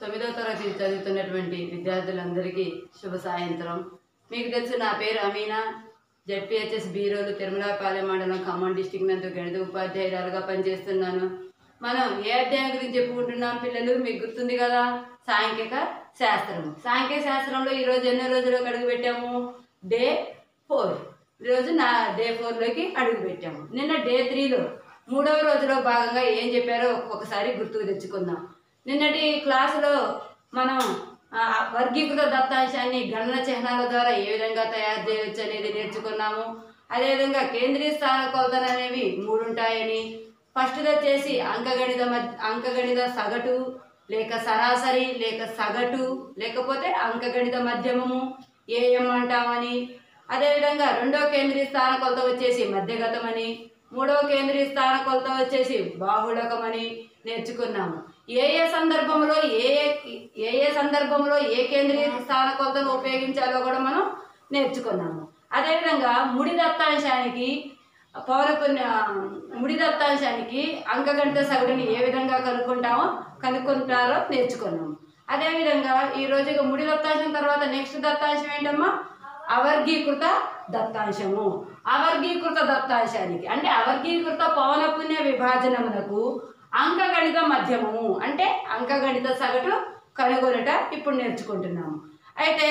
తొమ్మిదో తరగతి చదువుతున్నటువంటి విద్యార్థులందరికీ శుభ సాయంత్రం మీకు తెలుసు నా పేరు అమీనా జడ్పిహెచ్ఎస్ బీరోలు తిరుమలపాలెం మండలం ఖమ్మం డిస్టిక్ నందు గణిత ఉపాధ్యాయురాలుగా పనిచేస్తున్నాను మనం ఏ అధ్యాయం గురించి చెప్పుకుంటున్నాం పిల్లలు మీకు గుర్తుంది కదా సాంఖ్యక శాస్త్రం సాంఖ్యక శాస్త్రంలో ఈరోజు ఎన్నో రోజులకు అడుగు పెట్టాము డే ఫోర్ ఈరోజు నా డే ఫోర్లోకి అడుగు పెట్టాము నిన్న డే త్రీలో మూడవ రోజులో భాగంగా ఏం చెప్పారో ఒక్కొక్కసారి గుర్తుకు తెచ్చుకుందాం నిన్నటి క్లాసులో మనం ఆ, వర్గీకృత దత్తాంశాన్ని గణన చిహ్నాల ద్వారా ఏ విధంగా తయారు చేయవచ్చు అనేది నేర్చుకున్నాము అదేవిధంగా కేంద్రీయ స్థాన కొలతలు అనేవి మూడు ఉంటాయని ఫస్ట్ వచ్చేసి అంకగణిత మధ్య అంకగణిత సగటు లేక సరాసరి లేక సగటు లేకపోతే అంకగణిత మధ్యమము ఏఎం అంటామని అదేవిధంగా రెండో కేంద్రీయ స్థాన కొలత వచ్చేసి మధ్యగతమని మూడవ కేంద్రీయ స్థాన కొలత వచ్చేసి బాహుళకమని నేర్చుకున్నాము ఏ ఏ సందర్భంలో ఏ ఏ ఏ ఏ సందర్భంలో ఏ కేంద్రీయ స్థాన కొలతను ఉపయోగించాలో కూడా మనం నేర్చుకున్నాము అదేవిధంగా ముడి దత్తాంశానికి పౌరపుణ్య ముడి దత్తాంశానికి అంకగణిత సగటుని ఏ విధంగా కనుక్కుంటామో కనుక్కుంటారో నేర్చుకున్నాము అదేవిధంగా ఈ రోజు ఇక ముడి దత్తాంశం తర్వాత నెక్స్ట్ దత్తాంశం ఏంటమ్మా అవర్గీకృత దత్తాంశము అవర్గీకృత దత్తాంశానికి అంటే అవర్గీకృత పౌనపుణ్య విభాజనమునకు అంకగణిత మధ్యమము అంటే అంకగణిత సగటు కనుగొనట ఇప్పుడు నేర్చుకుంటున్నాము అయితే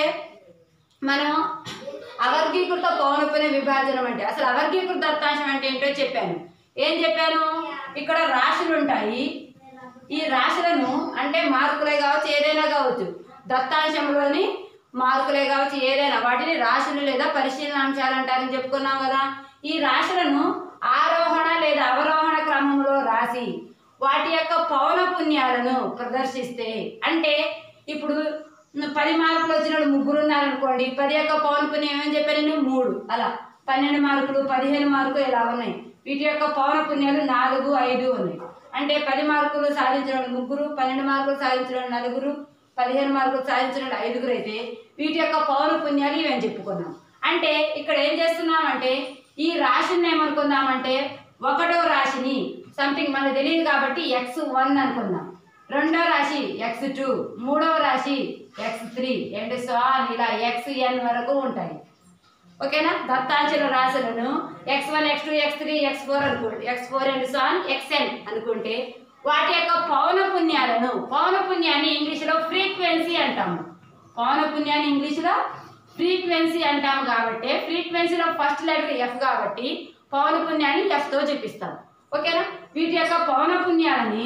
మనం అవర్గీకృత పౌనపుణ్య విభాజనం అంటే అసలు అవర్గీకృత దత్తాంశం అంటే ఏంటో చెప్పాను ఏం చెప్పాను ఇక్కడ రాశులు ఉంటాయి ఈ రాశులను అంటే మార్కులే కావచ్చు ఏదైనా కావచ్చు దత్తాంశంలోని మార్కులే కావచ్చు ఏదైనా వాటిని రాశులు లేదా పరిశీలనాంశాలు అంటారని చెప్పుకున్నాం కదా ఈ రాశులను ఆరోహణ లేదా అవరోహణ క్రమంలో రాసి వాటి యొక్క పౌనపుణ్యాలను ప్రదర్శిస్తే అంటే ఇప్పుడు పది మార్కులు వచ్చిన వాళ్ళు ముగ్గురు ఉన్నారనుకోండి పది యొక్క పౌనపుణ్యం ఏమని చెప్పాను నేను మూడు అలా పన్నెండు మార్కులు పదిహేను మార్కులు ఇలా ఉన్నాయి వీటి యొక్క పౌనపుణ్యాలు నాలుగు ఐదు ఉన్నాయి అంటే పది మార్కులు సాధించిన వాళ్ళు ముగ్గురు పన్నెండు మార్కులు సాధించిన వాళ్ళు నలుగురు పదిహేను మార్కులు సాధించిన వాళ్ళు ఐదుగురు అయితే వీటి యొక్క పౌనపుణ్యాలు ఇవని చెప్పుకున్నాం అంటే ఇక్కడ ఏం చేస్తున్నామంటే ఈ రాశిని ఏమనుకుందామంటే ఒకటో రాశిని సంథింగ్ మనకు తెలియదు కాబట్టి ఎక్స్ వన్ అనుకుందాం రెండో రాశి ఎక్స్ టూ మూడవ రాశి X three and so on ఇలా ఎక్స్ ఎన్ వరకు ఉంటాయి ఓకేనా దత్తాంశల రాశులను X one X two X three X four అనుకోండి X four and so on X N అనుకుంటే వాటి యొక్క పౌనపుణ్యాలను పౌనపుణ్యాన్ని ఇంగ్లీష్లో ఫ్రీక్వెన్సీ అంటాము పౌనపుణ్యాన్ని ఇంగ్లీష్లో ఫ్రీక్వెన్సీ అంటాము కాబట్టి ఫ్రీక్వెన్సీలో ఫస్ట్ లెటర్ ఎఫ్ కాబట్టి పౌనపుణ్యాన్ని ఎఫ్తో చూపిస్తాం ఓకేనా వీటి యొక్క పౌనపుణ్యాలని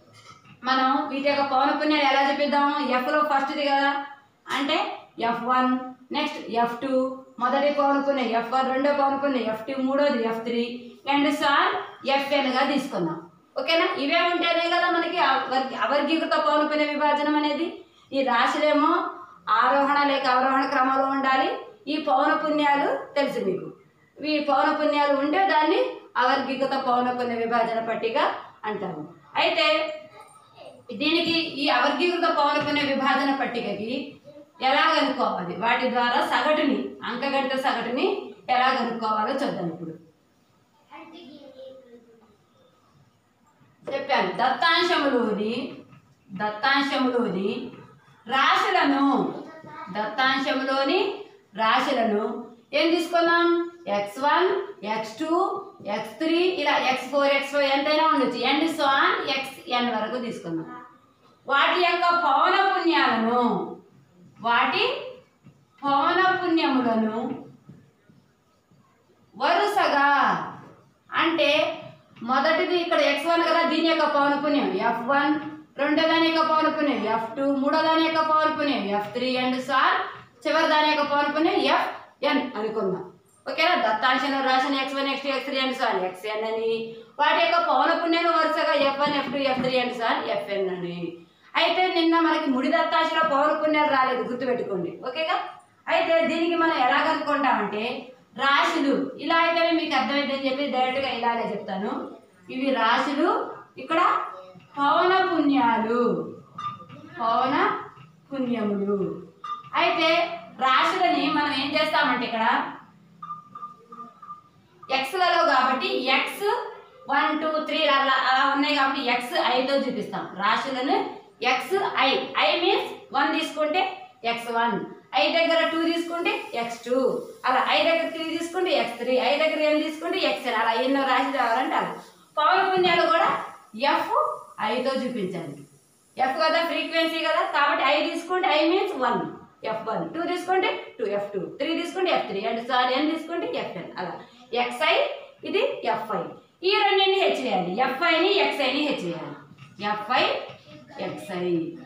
మనం వీటి యొక్క పౌనపుణ్యాలు ఎలా చూపిద్దాము ఎఫ్లో ఫస్ట్ది కదా అంటే F one next F two మొదటి పౌనపుణ్యం ఎఫ్ వన్ రెండో పౌనపుణ్యం ఎఫ్ టూ మూడోది ఎఫ్ త్రీ అండ్ సార్ ఎఫ్ఎన్గా తీసుకుందాం ఓకేనా ఇవే ఉంటేనే కదా మనకి అవర్గీ అవర్గీకృత పౌనపుణ్య విభాజనం అనేది ఈ రాశులేమో ఆరోహణ లేక అవరోహణ క్రమంలో ఉండాలి ఈ పౌనపుణ్యాలు తెలుసు మీకు ఈ పౌనపుణ్యాలు ఉంటే దాన్ని అవర్గీకృత పౌనపుణ్య విభాజన పట్టిక అంటాము అయితే దీనికి ఈ అవర్గీకృత పౌనపుణ్య విభాజన పట్టికకి ఎలా కనుక్కోవాలి వాటి ద్వారా సగటుని అంకగణిత సగటుని ఎలా కనుక్కోవాలో చూద్దాం ఇప్పుడు చెప్పాను దత్తాంశములోని దత్తాంశములోని రాశులను దత్తాంశంలోని రాశులను ఏం తీసుకున్నాం X one X two X three ఇలా ఎక్స్ ఫోర్ ఎక్స్ ఫైవ్ ఎంతైనా ఉండొచ్చు ఎండ్ సాన్ ఎక్స్ ఎన్ వరకు తీసుకున్నాం వాటి యొక్క పౌనపుణ్యాలను వాటి పౌనపుణ్యములను వరుసగా అంటే మొదటిది ఇక్కడ ఎక్స్ వన్ కదా దీని యొక్క పౌనపుణ్యం ఎఫ్ వన్ రెండో దాని యొక్క పౌనపుణ్యం ఎఫ్ టూ మూడో దాని యొక్క పౌనపుణ్యం ఎఫ్ త్రీ అండ్ సార్ చివరి దాని యొక్క పౌనపుణ్యం ఎఫ్ ఎన్ అనుకుందాం ఓకేనా దత్తాంశంలో రాసిన X one X two X three and so on X N అని వాటి యొక్క పౌనపుణ్యాలు వరుసగా F one F two F three and so on F N అని అయితే నిన్న మనకి ముడి దత్తాంశంలో పౌనపుణ్యాలు రాలేదు గుర్తుపెట్టుకోండి ఓకేగా అయితే దీనికి మనం ఎలా కనుక్కుంటామంటే రాశులు ఇలా అయితేనే మీకు అర్థమైందని చెప్పి డైరెక్ట్గా ఇలాగే చెప్తాను ఇవి రాశులు ఇక్కడ పౌన పుణ్యాలు పౌన పుణ్యములు అయితే రాశులని మనం ఏం చేస్తామంటే ఇక్కడ ఎక్స్లలో కాబట్టి ఎక్స్ వన్ టూ త్రీ అలా అలా ఉన్నాయి కాబట్టి ఎక్స్ ఐతో చూపిస్తాం రాశులను ఎక్స్ ఐ ఐ వన్ తీసుకుంటే ఎక్స్ వన్ ఐ దగ్గర టూ తీసుకుంటే ఎక్స్ టూ అలా ఐ దగ్గర త్రీ తీసుకుంటే ఎక్స్ త్రీ ఐ దగ్గర ఎన్ తీసుకుంటే ఎక్స్ ఎన్ అలా ఎన్నో రాసి రావాలంటే అలా పౌనపుణ్యాలు కూడా ఎఫ్ ఐతో చూపించాలి ఎఫ్ కదా ఫ్రీక్వెన్సీ కదా కాబట్టి ఐ తీసుకుంటే I means one F one two తీసుకుంటే టూ ఎఫ్ టూ త్రీ తీసుకుంటే F three and so on N తీసుకుంటే ఎఫ్ ఎన్ అలా ఎక్స్ఐ ఇది ఎఫ్ఐ ఈ రెండింటిని హెచ్ వేయాలి ఎఫ్ఐని ఎక్స్ఐని హెచ్ వేయాలి ఎఫ్ఐ ఎక్స్ఐ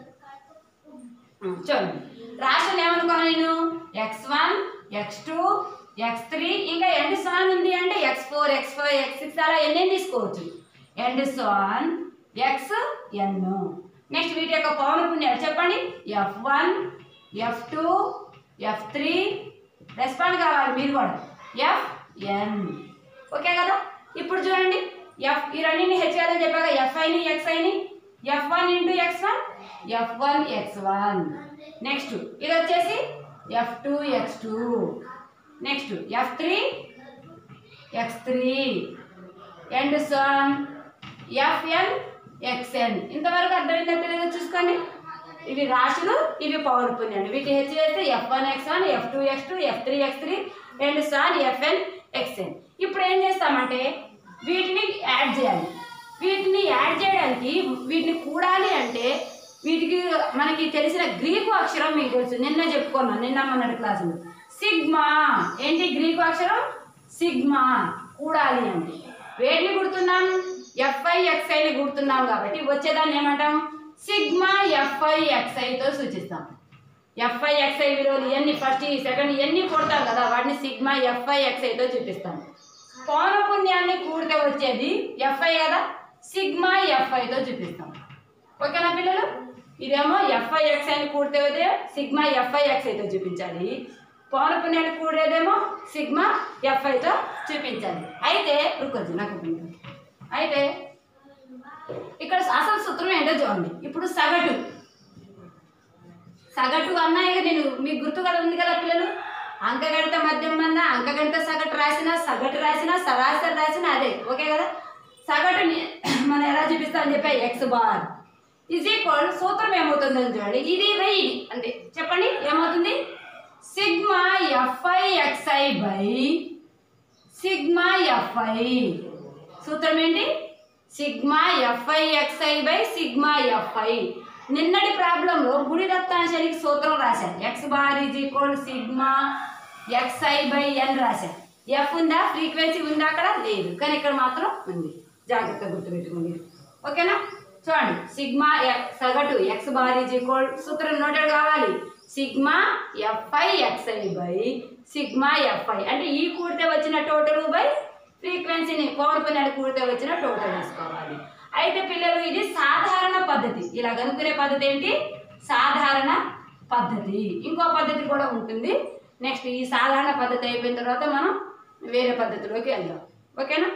చూడండి రాష్ట్రం ఏమనుకోను నేను X one X two X three ఇంకా ఎండ్ సాన్ ఉంది అంటే X four X five X six అలా ఎన్ని తీసుకోవచ్చు and so on X N next వీటి యొక్క పౌన పుణ్యాలు చెప్పండి F one F two F three respond కావాలి మీరు కూడా ఎఫ్ ఎన్ ఓకే కదా ఇప్పుడు చూడండి ఎఫ్ ఈ రెండింటిని హెచ్ అని చెప్పాక ఎఫ్ఐని ఎక్స్ఐని F one into X one F one X one next ఇది వచ్చేసి F two X two next F three X three and so on F N X N ఇంతవరకు అర్థమైందా పిల్లలు చూసుకోండి ఇవి రాశులు ఇవి పవర్ పుణ్యండి వీటి హెచ్ చేస్తే F one X one F two X two F three X three and so on F N X N ఇప్పుడు ఏం చేస్తామంటే వీటిని యాడ్ చేయాలి వీటిని యాడ్ చేయడానికి వీటిని కూడాలి అంటే వీటికి మనకి తెలిసిన గ్రీకు అక్షరం మీకు తెలుసు నిన్న చెప్పుకున్నాను నిన్న మొన్నటి క్లాసులో సిగ్మా ఏంటి గ్రీకు అక్షరం సిగ్మా కూడాలి అంటే వేటిని గుర్తున్నాం ఎఫ్ఐ ఎక్స్ఐని గుర్తున్నాం కాబట్టి వచ్చేదాన్ని ఏమంటాం సిగ్మా ఎఫ్ఐ ఎక్స్ఐతో సూచిస్తాం ఎఫ్ఐ ఎక్స్ఐ విలువలు ఇవన్నీ ఫస్ట్ ఈ సెకండ్ ఇవన్నీ కొడతాం కదా వాటిని సిగ్మా ఎఫ్ఐ ఎక్స్ఐతో చూపిస్తాం పౌనపుణ్యాన్ని కూడితే వచ్చేది ఎఫ్ఐ కదా సిగ్మా ఎఫ్ఐతో చూపిస్తాం ఓకేనా పిల్లలు ఇదేమో ఎఫ్ఐ ఎక్స్ఐని కూడితే అయితే సిగ్మా ఎఫ్ఐ ఎక్స్ఐతో చూపించాలి పౌనపుణ్యాన్ని కూడేదేమో సిగ్మా ఎఫ్ఐతో చూపించాలి అయితే రుకొద్దు నాకు ఒక నిమిషం. అయితే ఇక్కడ అసలు సూత్రం ఏంటో చూడండి ఇప్పుడు సగటు సగటు అన్నాయి కదా నేను మీకు గుర్తు కదా ఉంది కదా పిల్లలు అంకగణిత మధ్యం అన్న అంకగణిత సగటు రాసిన సగటు రాసిన సరాసరి రాసిన అదే ఓకే కదా సగటుని మనం ఎలా చూపిస్తామని చెప్పా ఎక్స్ బార్ ఈజ్ ఈక్వల్ సూత్రం ఏమవుతుందని చూడండి ఇది బై ఇది అంటే చెప్పండి ఏమవుతుంది sigma f i xi by sigma F I సూత్రం ఏంటి sigma f i xi by sigma F I నిన్నటి ప్రాబ్లంలో గుడి దత్తాంశానికి సూత్రం రాశాను X bar is equal sigma X I by N రాశాను ఎఫ్ ఉందా ఫ్రీక్వెన్సీ ఉందా అక్కడ లేదు కానీ ఇక్కడ మాత్రం ఉంది జాగ్రత్తగా గుర్తుపెట్టుకోండి ఓకేనా చూడండి సిగ్మా ఎ- సగటు ఎక్స్ బార్ ఈజ్ ఈక్వల్ సూత్రం నోటెడ్ కావాలి sigma f i xi by sigma F I అంటే ఈ కూడితే వచ్చిన టోటల్ బై ఫ్రీక్వెన్సీని పౌనపుణ్యాలు కూడితే వచ్చిన టోటల్ వేసుకోవాలి అయితే పిల్లలు ఇది సాధారణ పద్ధతి ఇలా కనుక్కునే పద్ధతి ఏంటి సాధారణ పద్ధతి ఇంకో పద్ధతి కూడా ఉంటుంది నెక్స్ట్ ఈ సాధారణ పద్ధతి అయిపోయిన తర్వాత మనం వేరే పద్ధతిలోకి వెళ్దాం ఓకేనా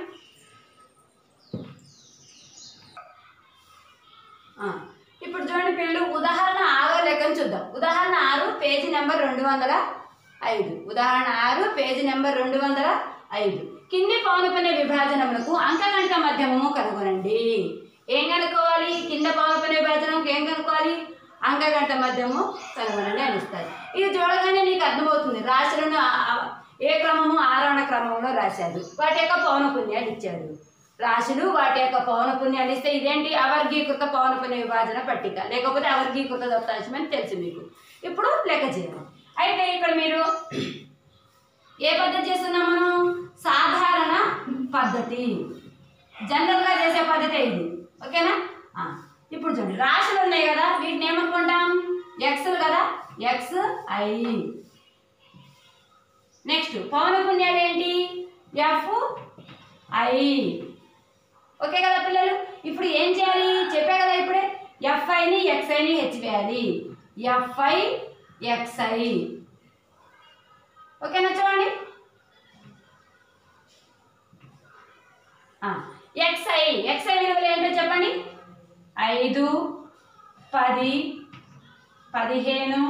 ఆ, ఇప్పుడు చూడండి పిల్లలు ఉదాహరణ ఆరో లెక్కను చూద్దాం ఉదాహరణ ఆరు పేజీ నెంబర్ రెండు వందల ఐదు ఉదాహరణ ఆరు పేజీ నెంబర్ రెండు వందల ఐదు కింది పౌనపుణ్య విభాజనములకు అంకగణిత మధ్యమము కనుగొనండి ఏం కనుక్కోవాలి కింద పౌనపుణ్య విభాజనంకి ఏం కనుక్కోవాలి అంకగణిత మధ్యము కనుగొనండి అని ఇస్తారు ఇది చూడగానే నీకు అర్థమవుతుంది రాశులను ఆ- ఆ- ఏ క్రమము ఆరోహణ క్రమంలో రాశారు వాటి యొక్క పౌనపుణ్యాలు ఇచ్చారు రాశులు వాటి యొక్క పౌనపుణ్యాలు ఇస్తే ఇదేంటి అవర్గీకృత పౌనపుణ్య విభాజన పట్టిక లేకపోతే అవర్గీకృత దత్తాంశం అని తెలుసు మీకు ఇప్పుడు లెక్క చేయాలి అయితే ఇక్కడ మీరు ఏ పద్ధతి చేస్తున్నాం మనం సాధారణ పద్ధతి జనరల్గా చేసే పద్ధతి ఇది ఓకేనా ఆ, ఇప్పుడు చూడండి రాశులు ఉన్నాయి కదా వీటిని ఏమనుకుంటాం ఎక్స్ కదా ఎక్స్ ఐ నెక్స్ట్ పౌనపుణ్యాలు ఏంటి ఎఫ్ ఐ ఓకే కదా పిల్లలు ఇప్పుడు ఏం చేయాలి చెప్పే కదా ఇప్పుడే ఎఫ్ఐని ఎక్స్ఐని హెచ్ వేయాలి ఎఫ్ఐ ఎక్స్ఐ ఓకేనా చూడండి ఎక్స్ఐ ఎక్స్ఐ విలువలు ఏంటో చెప్పండి ఐదు పది పదిహేను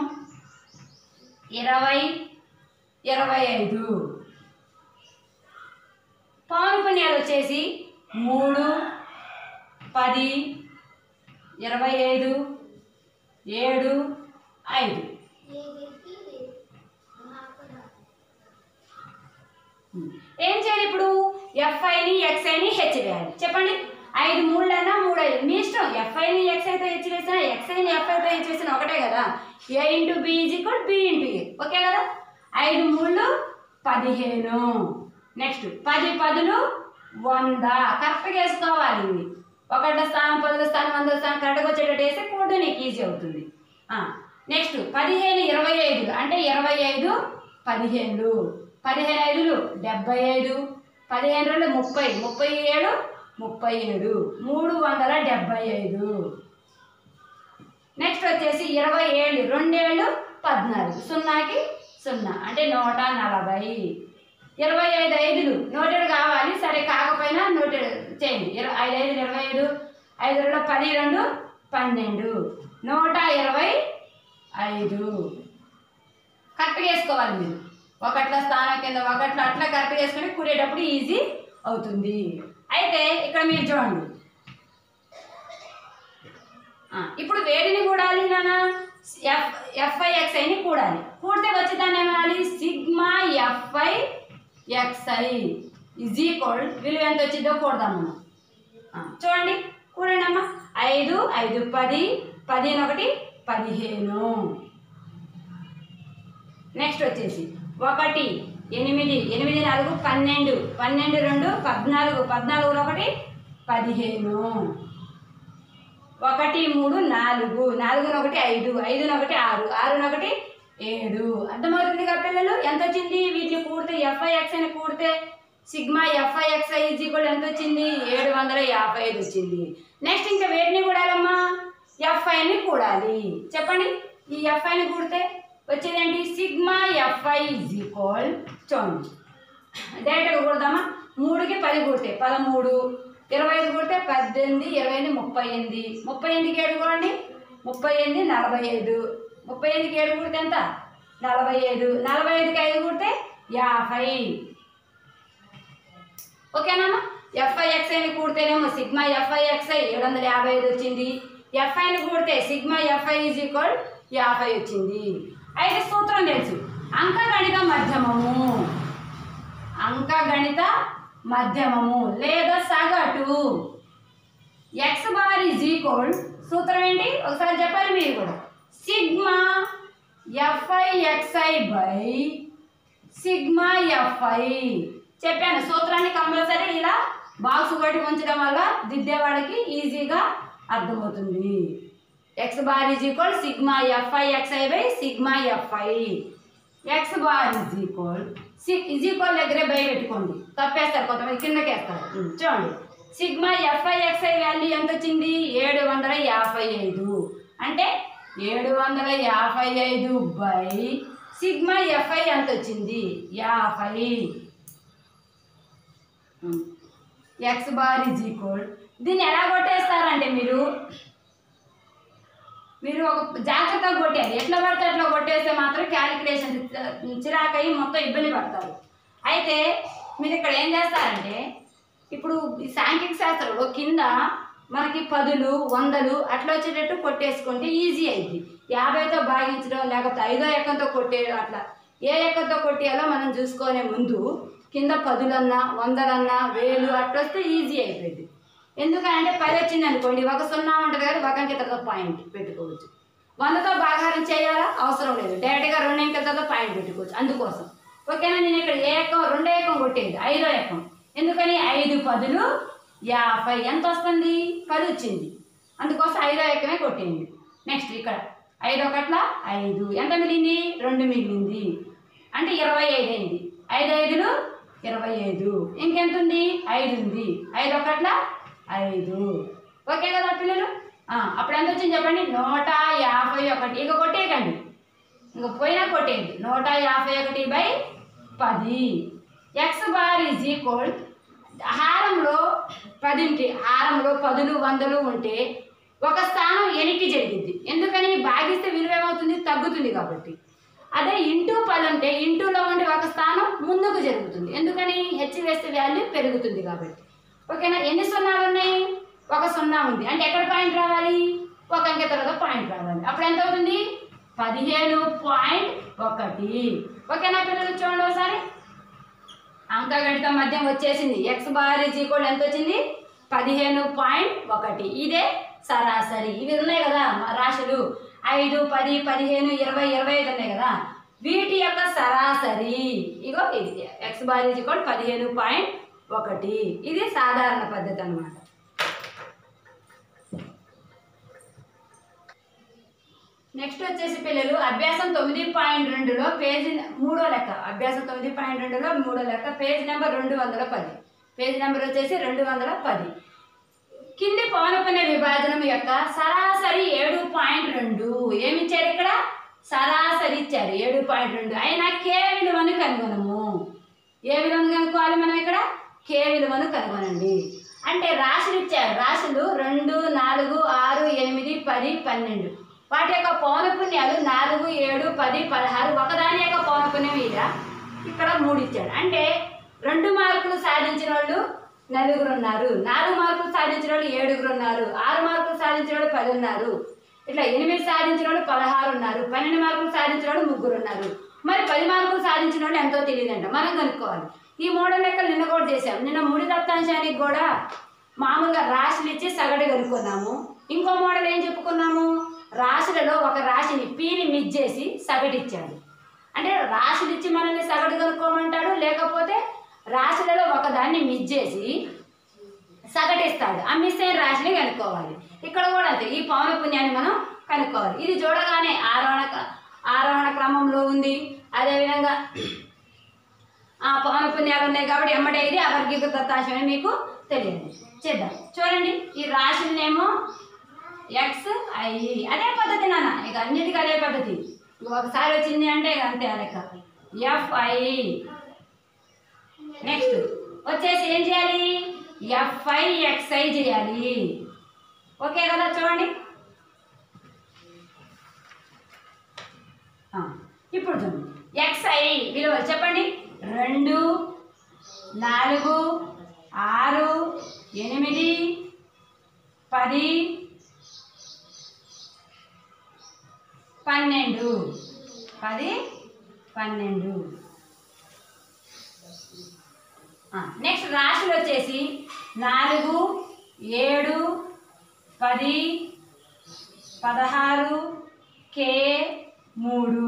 ఇరవై ఇరవై ఐదు పౌనపుణ్యాలు వచ్చేసి మూడు పది ఇరవై ఐదు ఏడు ఐదు ఉమ్. ఏం చేయాలి ఇప్పుడు ఎఫ్ఐని ఎక్స్ఐని హెచ్ వేయాలి చెప్పండి ఐదు మూడులన్నా మూడు ఐదు మీ ఇష్టం ఎఫ్ఐని ఎక్స్ఐతో హెచ్ వేసినా ఎక్స్ఐని ఎఫ్ఐతో హెచ్ వేసినా ఒకటే కదా A into B is equal B into A okay కదా ఐదు మూడు పదిహేను నెక్స్ట్ పది పదులు వంద కరెక్ట్గా వేసుకోవాలి ఇవి ఒకటి స్థానం పదుల స్థానం వందల స్థానం కరెక్ట్గా వచ్చేటట్టు వేస్తే కోడ్ నీకు ఈజీ అవుతుంది నెక్స్ట్ పదిహేను ఇరవై ఐదు అంటే ఇరవై ఐదు పదిహేను పదిహేను ఐదులు డెబ్బై ఐదు పదిహేను రెండు ముప్పై ముప్పై ఏడు ముప్పై ఏడు మూడు వందల డెబ్బై ఐదు నెక్స్ట్ వచ్చేసి ఇరవై ఏళ్ళు రెండేళ్ళు పద్నాలుగు సున్నాకి సున్నా అంటే నూట నలభై ఇరవై ఐదు ఐదులు నోటెడు కావాలి సరే కాకపోయినా నోటెడు చేయండి ఇరవై ఐదు ఐదు ఇరవై ఐదు ఐదు రెండు పది రెండు పన్నెండు నూట ఇరవై ఐదు కరెక్ట్గా వేసుకోవాలి మీరు ఒకట్ల స్థానం కింద ఒకట్ల అట్లా కరెక్ట్గా వేసుకుంటే కూడేటప్పుడు ఈజీ అవుతుంది అయితే ఇక్కడ మీరు చూడండి ఆ, ఇప్పుడు వేడిని కూడాలి నాన్న ఎఫ్ ఎఫ్ఐ ఎక్స్ఐని కూడాలి కూడితే వచ్చి దాన్ని ఏమనాలి sigma f i X I is equal విలువ ఎంత వచ్చిందో కూడదాం మనం ఆ, చూడండి కూడండి అమ్మా ఐదు ఐదు పది పదిహేను ఒకటి పదిహేను నెక్స్ట్ వచ్చేసి ఒకటి ఎనిమిది ఎనిమిది నాలుగు పన్నెండు పన్నెండు రెండు పద్నాలుగు పద్నాలుగు ఒకటి పదిహేను ఒకటి మూడు నాలుగు నాలుగున ఒకటి ఐదు ఐదున ఒకటి ఆరు ఆరున ఒకటి ఏడు అర్థమవుతుంది కదా పిల్లలు ఎంత వచ్చింది వీటిని కూడితే ఎఫ్ఐ ఎక్స్ అని కూడితే sigma f i X I is equal ఎంత వచ్చింది ఏడు వందల యాభై ఐదు వచ్చింది నెక్స్ట్ ఇంకా వేటిని కూడాలమ్మా ఎఫ్ఐని కూడాలి చెప్పండి ఈ ఎఫ్ఐని కూడితే వచ్చేదేంటి సిగ్మా ఎఫ్ఐ ఈజ్ ఈక్వల్ చూడండి డైరెక్ట్గా కూడదామా మూడుకి పది కూడితే పదమూడు ఇరవై ఐదు కూడితే పద్దెనిమిది ఇరవై ఎనిమిది ముప్పై ఎనిమిది ముప్పై ఎనిమిదికి ఏడు కూడండి ముప్పై ఎనిమిది నలభై ఐదు ముప్పై ఎనిమిదికి ఏడు కూడితే ఎంత నలభై ఐదు నలభై ఐదుకి ఐదు కూడితే యాభై ఓకేనమ్మా ఎఫ్ఐ ఎక్స్ఐని కూడితేనేమో సిగ్మా ఎఫ్ఐ ఎక్స్ఐ ఏడు వందల యాభై ఐదు వచ్చింది ఎఫ్ఐని కూడితే సిగ్మా ఎఫ్ఐ ఈజ్ ఈక్వల్ యాభై వచ్చింది అయితే సూత్రం తెలుసు అంకగణిత మధ్యమము అంకగణిత మధ్యమము లేదా సగటు ఎక్స్ బార్ ఈజ్ ఈక్వల్ సూత్రం ఏంటి ఒకసారి చెప్పాలి మీరు కూడా sigma f i xi by sigma F I చెప్పాను సూత్రాన్ని కంపల్సరీ ఇలా బాక్స్ ఒకటి ఉంచడం వల్ల దిద్దేవాడికి ఈజీగా అర్థమవుతుంది X bar is equal sigma f i xi by sigma F I X bar is equal సిగ్ ఈజ్ ఈక్వల్ దగ్గరే బై పెట్టుకోండి తప్పేస్తారు కొంతమంది కిందకి వేస్తారు ఉమ్, చూడండి సిగ్మా ఎఫ్ఐ ఎక్స్ఐ వాల్యూ ఎంత వచ్చింది ఏడు వందల యాభై ఐదు అంటే ఏడు వందల యాభై ఐదు బై సిగ్మా ఎఫ్ఐ ఎంత వచ్చింది యాభై ఎక్స్ బార్ ఈజ్ ఈక్వల్ దీన్ని ఎలా కొట్టేస్తారంటే మీరు మీరు ఒక జాగ్రత్తగా కొట్టారు ఎట్లా పడితే అట్లా కొట్టేస్తే మాత్రం క్యాలిక్యులేషన్ చిరాకయ్యి మొత్తం ఇబ్బంది పడతారు అయితే మీరు ఇక్కడ ఏం చేస్తారంటే ఇప్పుడు ఈ సాంఘిక శాస్త్రంలో కింద మనకి పదులు వందలు అట్లా వచ్చేటట్టు కొట్టేసుకుంటే ఈజీ అయింది యాభైతో భాగించడం లేకపోతే ఐదో ఎక్కంతో కొట్టేయడం అట్లా ఏ ఎక్కంతో కొట్టేయాలో మనం చూసుకునే ముందు కింద పదులన్నా వందలన్నా వేలు అట్లా వస్తే ఈజీ అయిపోయింది ఎందుకంటే పది వచ్చింది అనుకోండి ఒక సున్నా ఉంటుంది కదా ఒక అంకెతతో పాయింట్ పెట్టుకోవచ్చు వందతో భాగారం చేయాలా అవసరం లేదు డైరెక్ట్గా రెండు అంకెలతో పాయింట్ పెట్టుకోవచ్చు అందుకోసం ఓకేనా నేను ఇక్కడ ఏ ఎక్కం రెండో ఎక్కం కొట్టేది ఐదో ఎక్కం ఎందుకని ఐదు పదులు యాభై ఎంత వస్తుంది పది వచ్చింది అందుకోసం ఐదో ఎక్కమే కొట్టేయండి నెక్స్ట్ ఇక్కడ ఐదు ఒకట్ల ఐదు ఎంత మిగిలింది రెండు మిగిలింది అంటే ఇరవై ఐదు అయింది ఐదు ఐదులు ఇరవై ఐదు ఇంకెంత ఉంది ఐదు ఉంది ఐదు ఒకట్ల ఐదు ఓకే కదా పిల్లలు ఆ, అప్పుడు ఎంత వచ్చింది చెప్పండి నూట యాభై ఒకటి ఇక కొట్టేయకండి ఇంక పోయినా కొట్టేయండి నూట యాభై ఒకటి బై పది ఎక్స్ బార్ ఈజ్ ఈక్వల్ హారంలో పది ఉంటే హారంలో పదులు వందలు ఉంటే ఒక స్థానం వెనక్కి జరిగింది ఎందుకని భాగిస్తే విలువ ఏమవుతుంది తగ్గుతుంది కాబట్టి అదే ఇంటూ పది ఉంటే ఇంటూలో ఉండే ఒక స్థానం ముందుకు జరుగుతుంది ఎందుకని హెచ్ వేస్తే వాల్యూ పెరుగుతుంది కాబట్టి ఓకేనా ఎన్ని సున్నాలు ఉన్నాయి ఒక సున్నా ఉంది అంటే ఎక్కడ పాయింట్ రావాలి ఒక అంకె తర్వాత పాయింట్ రావాలి అప్పుడు ఎంత అవుతుంది పదిహేను పాయింట్ ఒకటి ఓకేనా పిల్లలు చూడండి ఒకసారి అంకగణితం మధ్యం వచ్చేసింది ఎక్స్ బార్ ఈజ్ ఈక్వల్ ఎంత వచ్చింది పదిహేను పాయింట్ ఒకటి ఇదే సరాసరి ఇవి ఉన్నాయి కదా మా రాశులు ఐదు పది పదిహేను ఇరవై ఇరవై ఐదు ఉన్నాయి కదా వీటి యొక్క సరాసరి ఇగో ఇది ఎక్స్ బార్ ఈజ్ ఈక్వల్ పదిహేను పాయింట్ ఒకటి ఇది సాధారణ పద్ధతి అన్నమాట నెక్స్ట్ వచ్చేసి పిల్లలు అభ్యాసం తొమ్మిది పాయింట్ రెండులో పేజీ మూడో లెక్క అభ్యాసం తొమ్మిది పాయింట్ రెండులో మూడో లెక్క పేజ్ నెంబర్ రెండు వందల పది పేజ్ నెంబర్ వచ్చేసి రెండు వందల పది కింది పౌనపుణ్య విభాజనం యొక్క సరాసరి ఏడు పాయింట్ రెండు ఏమి ఇచ్చారు ఇక్కడ సరాసరి ఇచ్చారు ఏడు పాయింట్ రెండు అయినా కే విలువను కనుగొనము ఏ విలువను కనుక్కోవాలి మనం ఇక్కడ కే విలువను కనుగొనండి అంటే రాశులు ఇచ్చారు రాశులు రెండు నాలుగు ఆరు ఎనిమిది పది పన్నెండు వాటి యొక్క పౌనపుణ్యాలు నాలుగు ఏడు పది పదహారు ఒకదాని యొక్క పౌనపుణ్యం ఇదా ఇక్కడ మూడు ఇచ్చాడు అంటే రెండు మార్కులు సాధించిన వాళ్ళు నలుగురు ఉన్నారు నాలుగు మార్కులు సాధించిన వాళ్ళు ఏడుగురు ఉన్నారు ఆరు మార్కులు సాధించిన వాళ్ళు పది ఉన్నారు ఇట్లా ఎనిమిది సాధించిన వాళ్ళు పదహారు ఉన్నారు పన్నెండు మార్కులు సాధించిన వాళ్ళు ముగ్గురు ఉన్నారు మరి పది మార్కులు సాధించిన వాళ్ళు ఎంతో తెలియదంట మనం కనుక్కోవాలి ఈ మోడల్ లెక్కలు నిన్న కూడా చేసాం నిన్న ముడి దత్తాంశానికి కూడా మామూలుగా రాశులు ఇచ్చి సగటు కనుక్కున్నాము ఇంకో మోడల్ ఏం చెప్పుకున్నాము రాశులలో ఒక రాశిని పీని మిస్ చేసి సగటు ఇచ్చాడు అంటే రాశులు ఇచ్చి మనల్ని సగటు కనుక్కోమంటాడు లేకపోతే రాశులలో ఒక దాన్ని మిస్ చేసి సగటిస్తాడు ఆ మిస్ అయిన రాశిని కనుక్కోవాలి ఇక్కడ కూడా అంతే ఈ పౌన పుణ్యాన్ని మనం కనుక్కోవాలి ఇది చూడగానే ఆరోహణ క- ఆరోహణ క్రమంలో ఉంది అదేవిధంగా ఆ పవన పుణ్యాలు ఉన్నాయి కాబట్టి ఎమ్మటే ఇది అవర్గీకృత దత్తాంశం అని మీకు తెలియదు చేద్దాం చూడండి ఈ రాశులనేమో ఎక్స్ ఐ అదే పద్ధతి నాన్న ఇక అన్నిటికీ అదే పద్ధతి ఇక ఒకసారి వచ్చింది అంటే ఇక అంతే ఆ లెక్క ఎఫ్ఐ నెక్స్ట్ వచ్చేసి ఏం చేయాలి ఎఫ్ఐ ఎక్స్ఐ చేయాలి ఓకే కదా చూడండి ఆ, ఇప్పుడు చూడండి ఎక్స్ఐ విలువలు చెప్పండి రెండు నాలుగు ఆరు ఎనిమిది పది పన్నెండు పది పన్నెండు నెక్స్ట్ రాశులు వచ్చేసి నాలుగు ఏడు పది పదహారు కే మూడు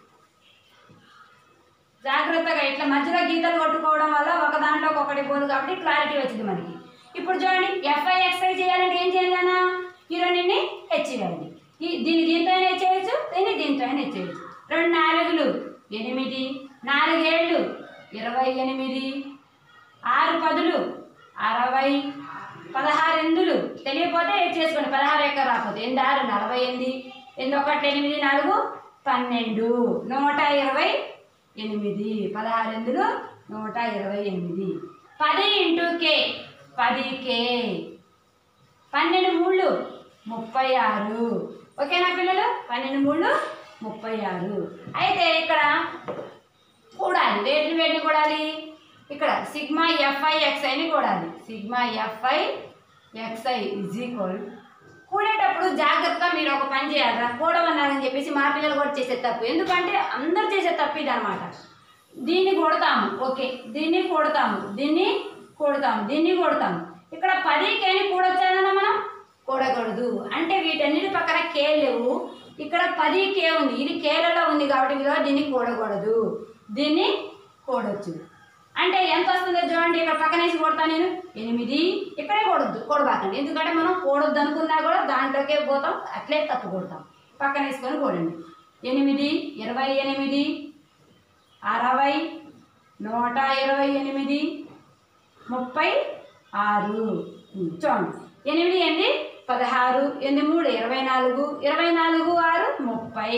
జాగ్రత్తగా ఇట్లా మధ్యలో గీతలు కొట్టుకోవడం వల్ల ఒక దాంట్లో ఒకటి పోదు కాబట్టి క్లారిటీ వచ్చింది మనకి ఇప్పుడు చూడండి ఎఫ్ఐ ఎక్స్ఐ చేయాలంటే ఏం చేయాలన్నా ఈ రెండింటిని హెచ్ చేయాలి ఈ దీన్ని దీంతో అయినా హెచ్ చేయొచ్చు దీన్ని దీంతో అయినా హెచ్ చేయొచ్చు రెండు నాలుగులు ఎనిమిది నాలుగేళ్ళు ఇరవై ఎనిమిది ఆరు పదులు అరవై పదహారు ఎందులు తెలియకపోతే హెచ్ చేసుకోండి పదహారు ఎక్కడ రాకపోతే ఎనిమిది ఆరు నలభై ఎనిమిది ఎనిమిది ఒకటి ఎనిమిది నాలుగు పన్నెండు నూట ఇరవై ఎనిమిది పదహారు ఎందులు నూట ఇరవై ఎనిమిది పది ఇంటూ కే పది కే పన్నెండు మూళ్ళు ముప్పై ఆరు ఓకేనా పిల్లలు పన్నెండు మూళ్ళు ముప్పై ఆరు అయితే ఇక్కడ కూడాలి వేటిని వేటిని కూడాలి ఇక్కడ సిగ్మా ఎఫ్ఐ ఎక్స్ఐని కూడాలి sigma f i X I is equal కూడేటప్పుడు జాగ్రత్తగా మీరు ఒక పని చేయాలి కూడమన్నారని చెప్పేసి మా పిల్లలు కూడా చేసే తప్పు ఎందుకంటే అందరు చేసే తప్పు ఇది అనమాట దీన్ని కొడతాము ఓకే దీన్ని కొడతాము దీన్ని కొడతాము దీన్ని కొడతాము ఇక్కడ పది కేని కూడొచ్చాదన్న మనం కూడకూడదు అంటే వీటన్నిటి పక్కన కే లేవు ఇక్కడ పది కే ఉంది ఇది కేలలో ఉంది కాబట్టి విలువ దీన్ని కూడకూడదు దీన్ని కూడొచ్చు అంటే ఎంత వస్తుందో చూడండి ఇక్కడ పక్కనేసి కొడతా నేను ఎనిమిది ఇక్కడే కొడద్దు కొడబాకండి ఎందుకంటే మనం కూడొద్దు అనుకున్నా కూడా దాంట్లోకే పోతాం అట్లే తప్పు కొడతాం పక్కన వేసుకొని కూడండి ఎనిమిది ఇరవై ఎనిమిది అరవై నూట ఇరవై ఎనిమిది ముప్పై ఆరు ఉం, చూడండి ఎనిమిది ఎనిమిది పదహారు ఎనిమిది మూడు ఇరవై నాలుగు ఇరవై నాలుగు ఆరు ముప్పై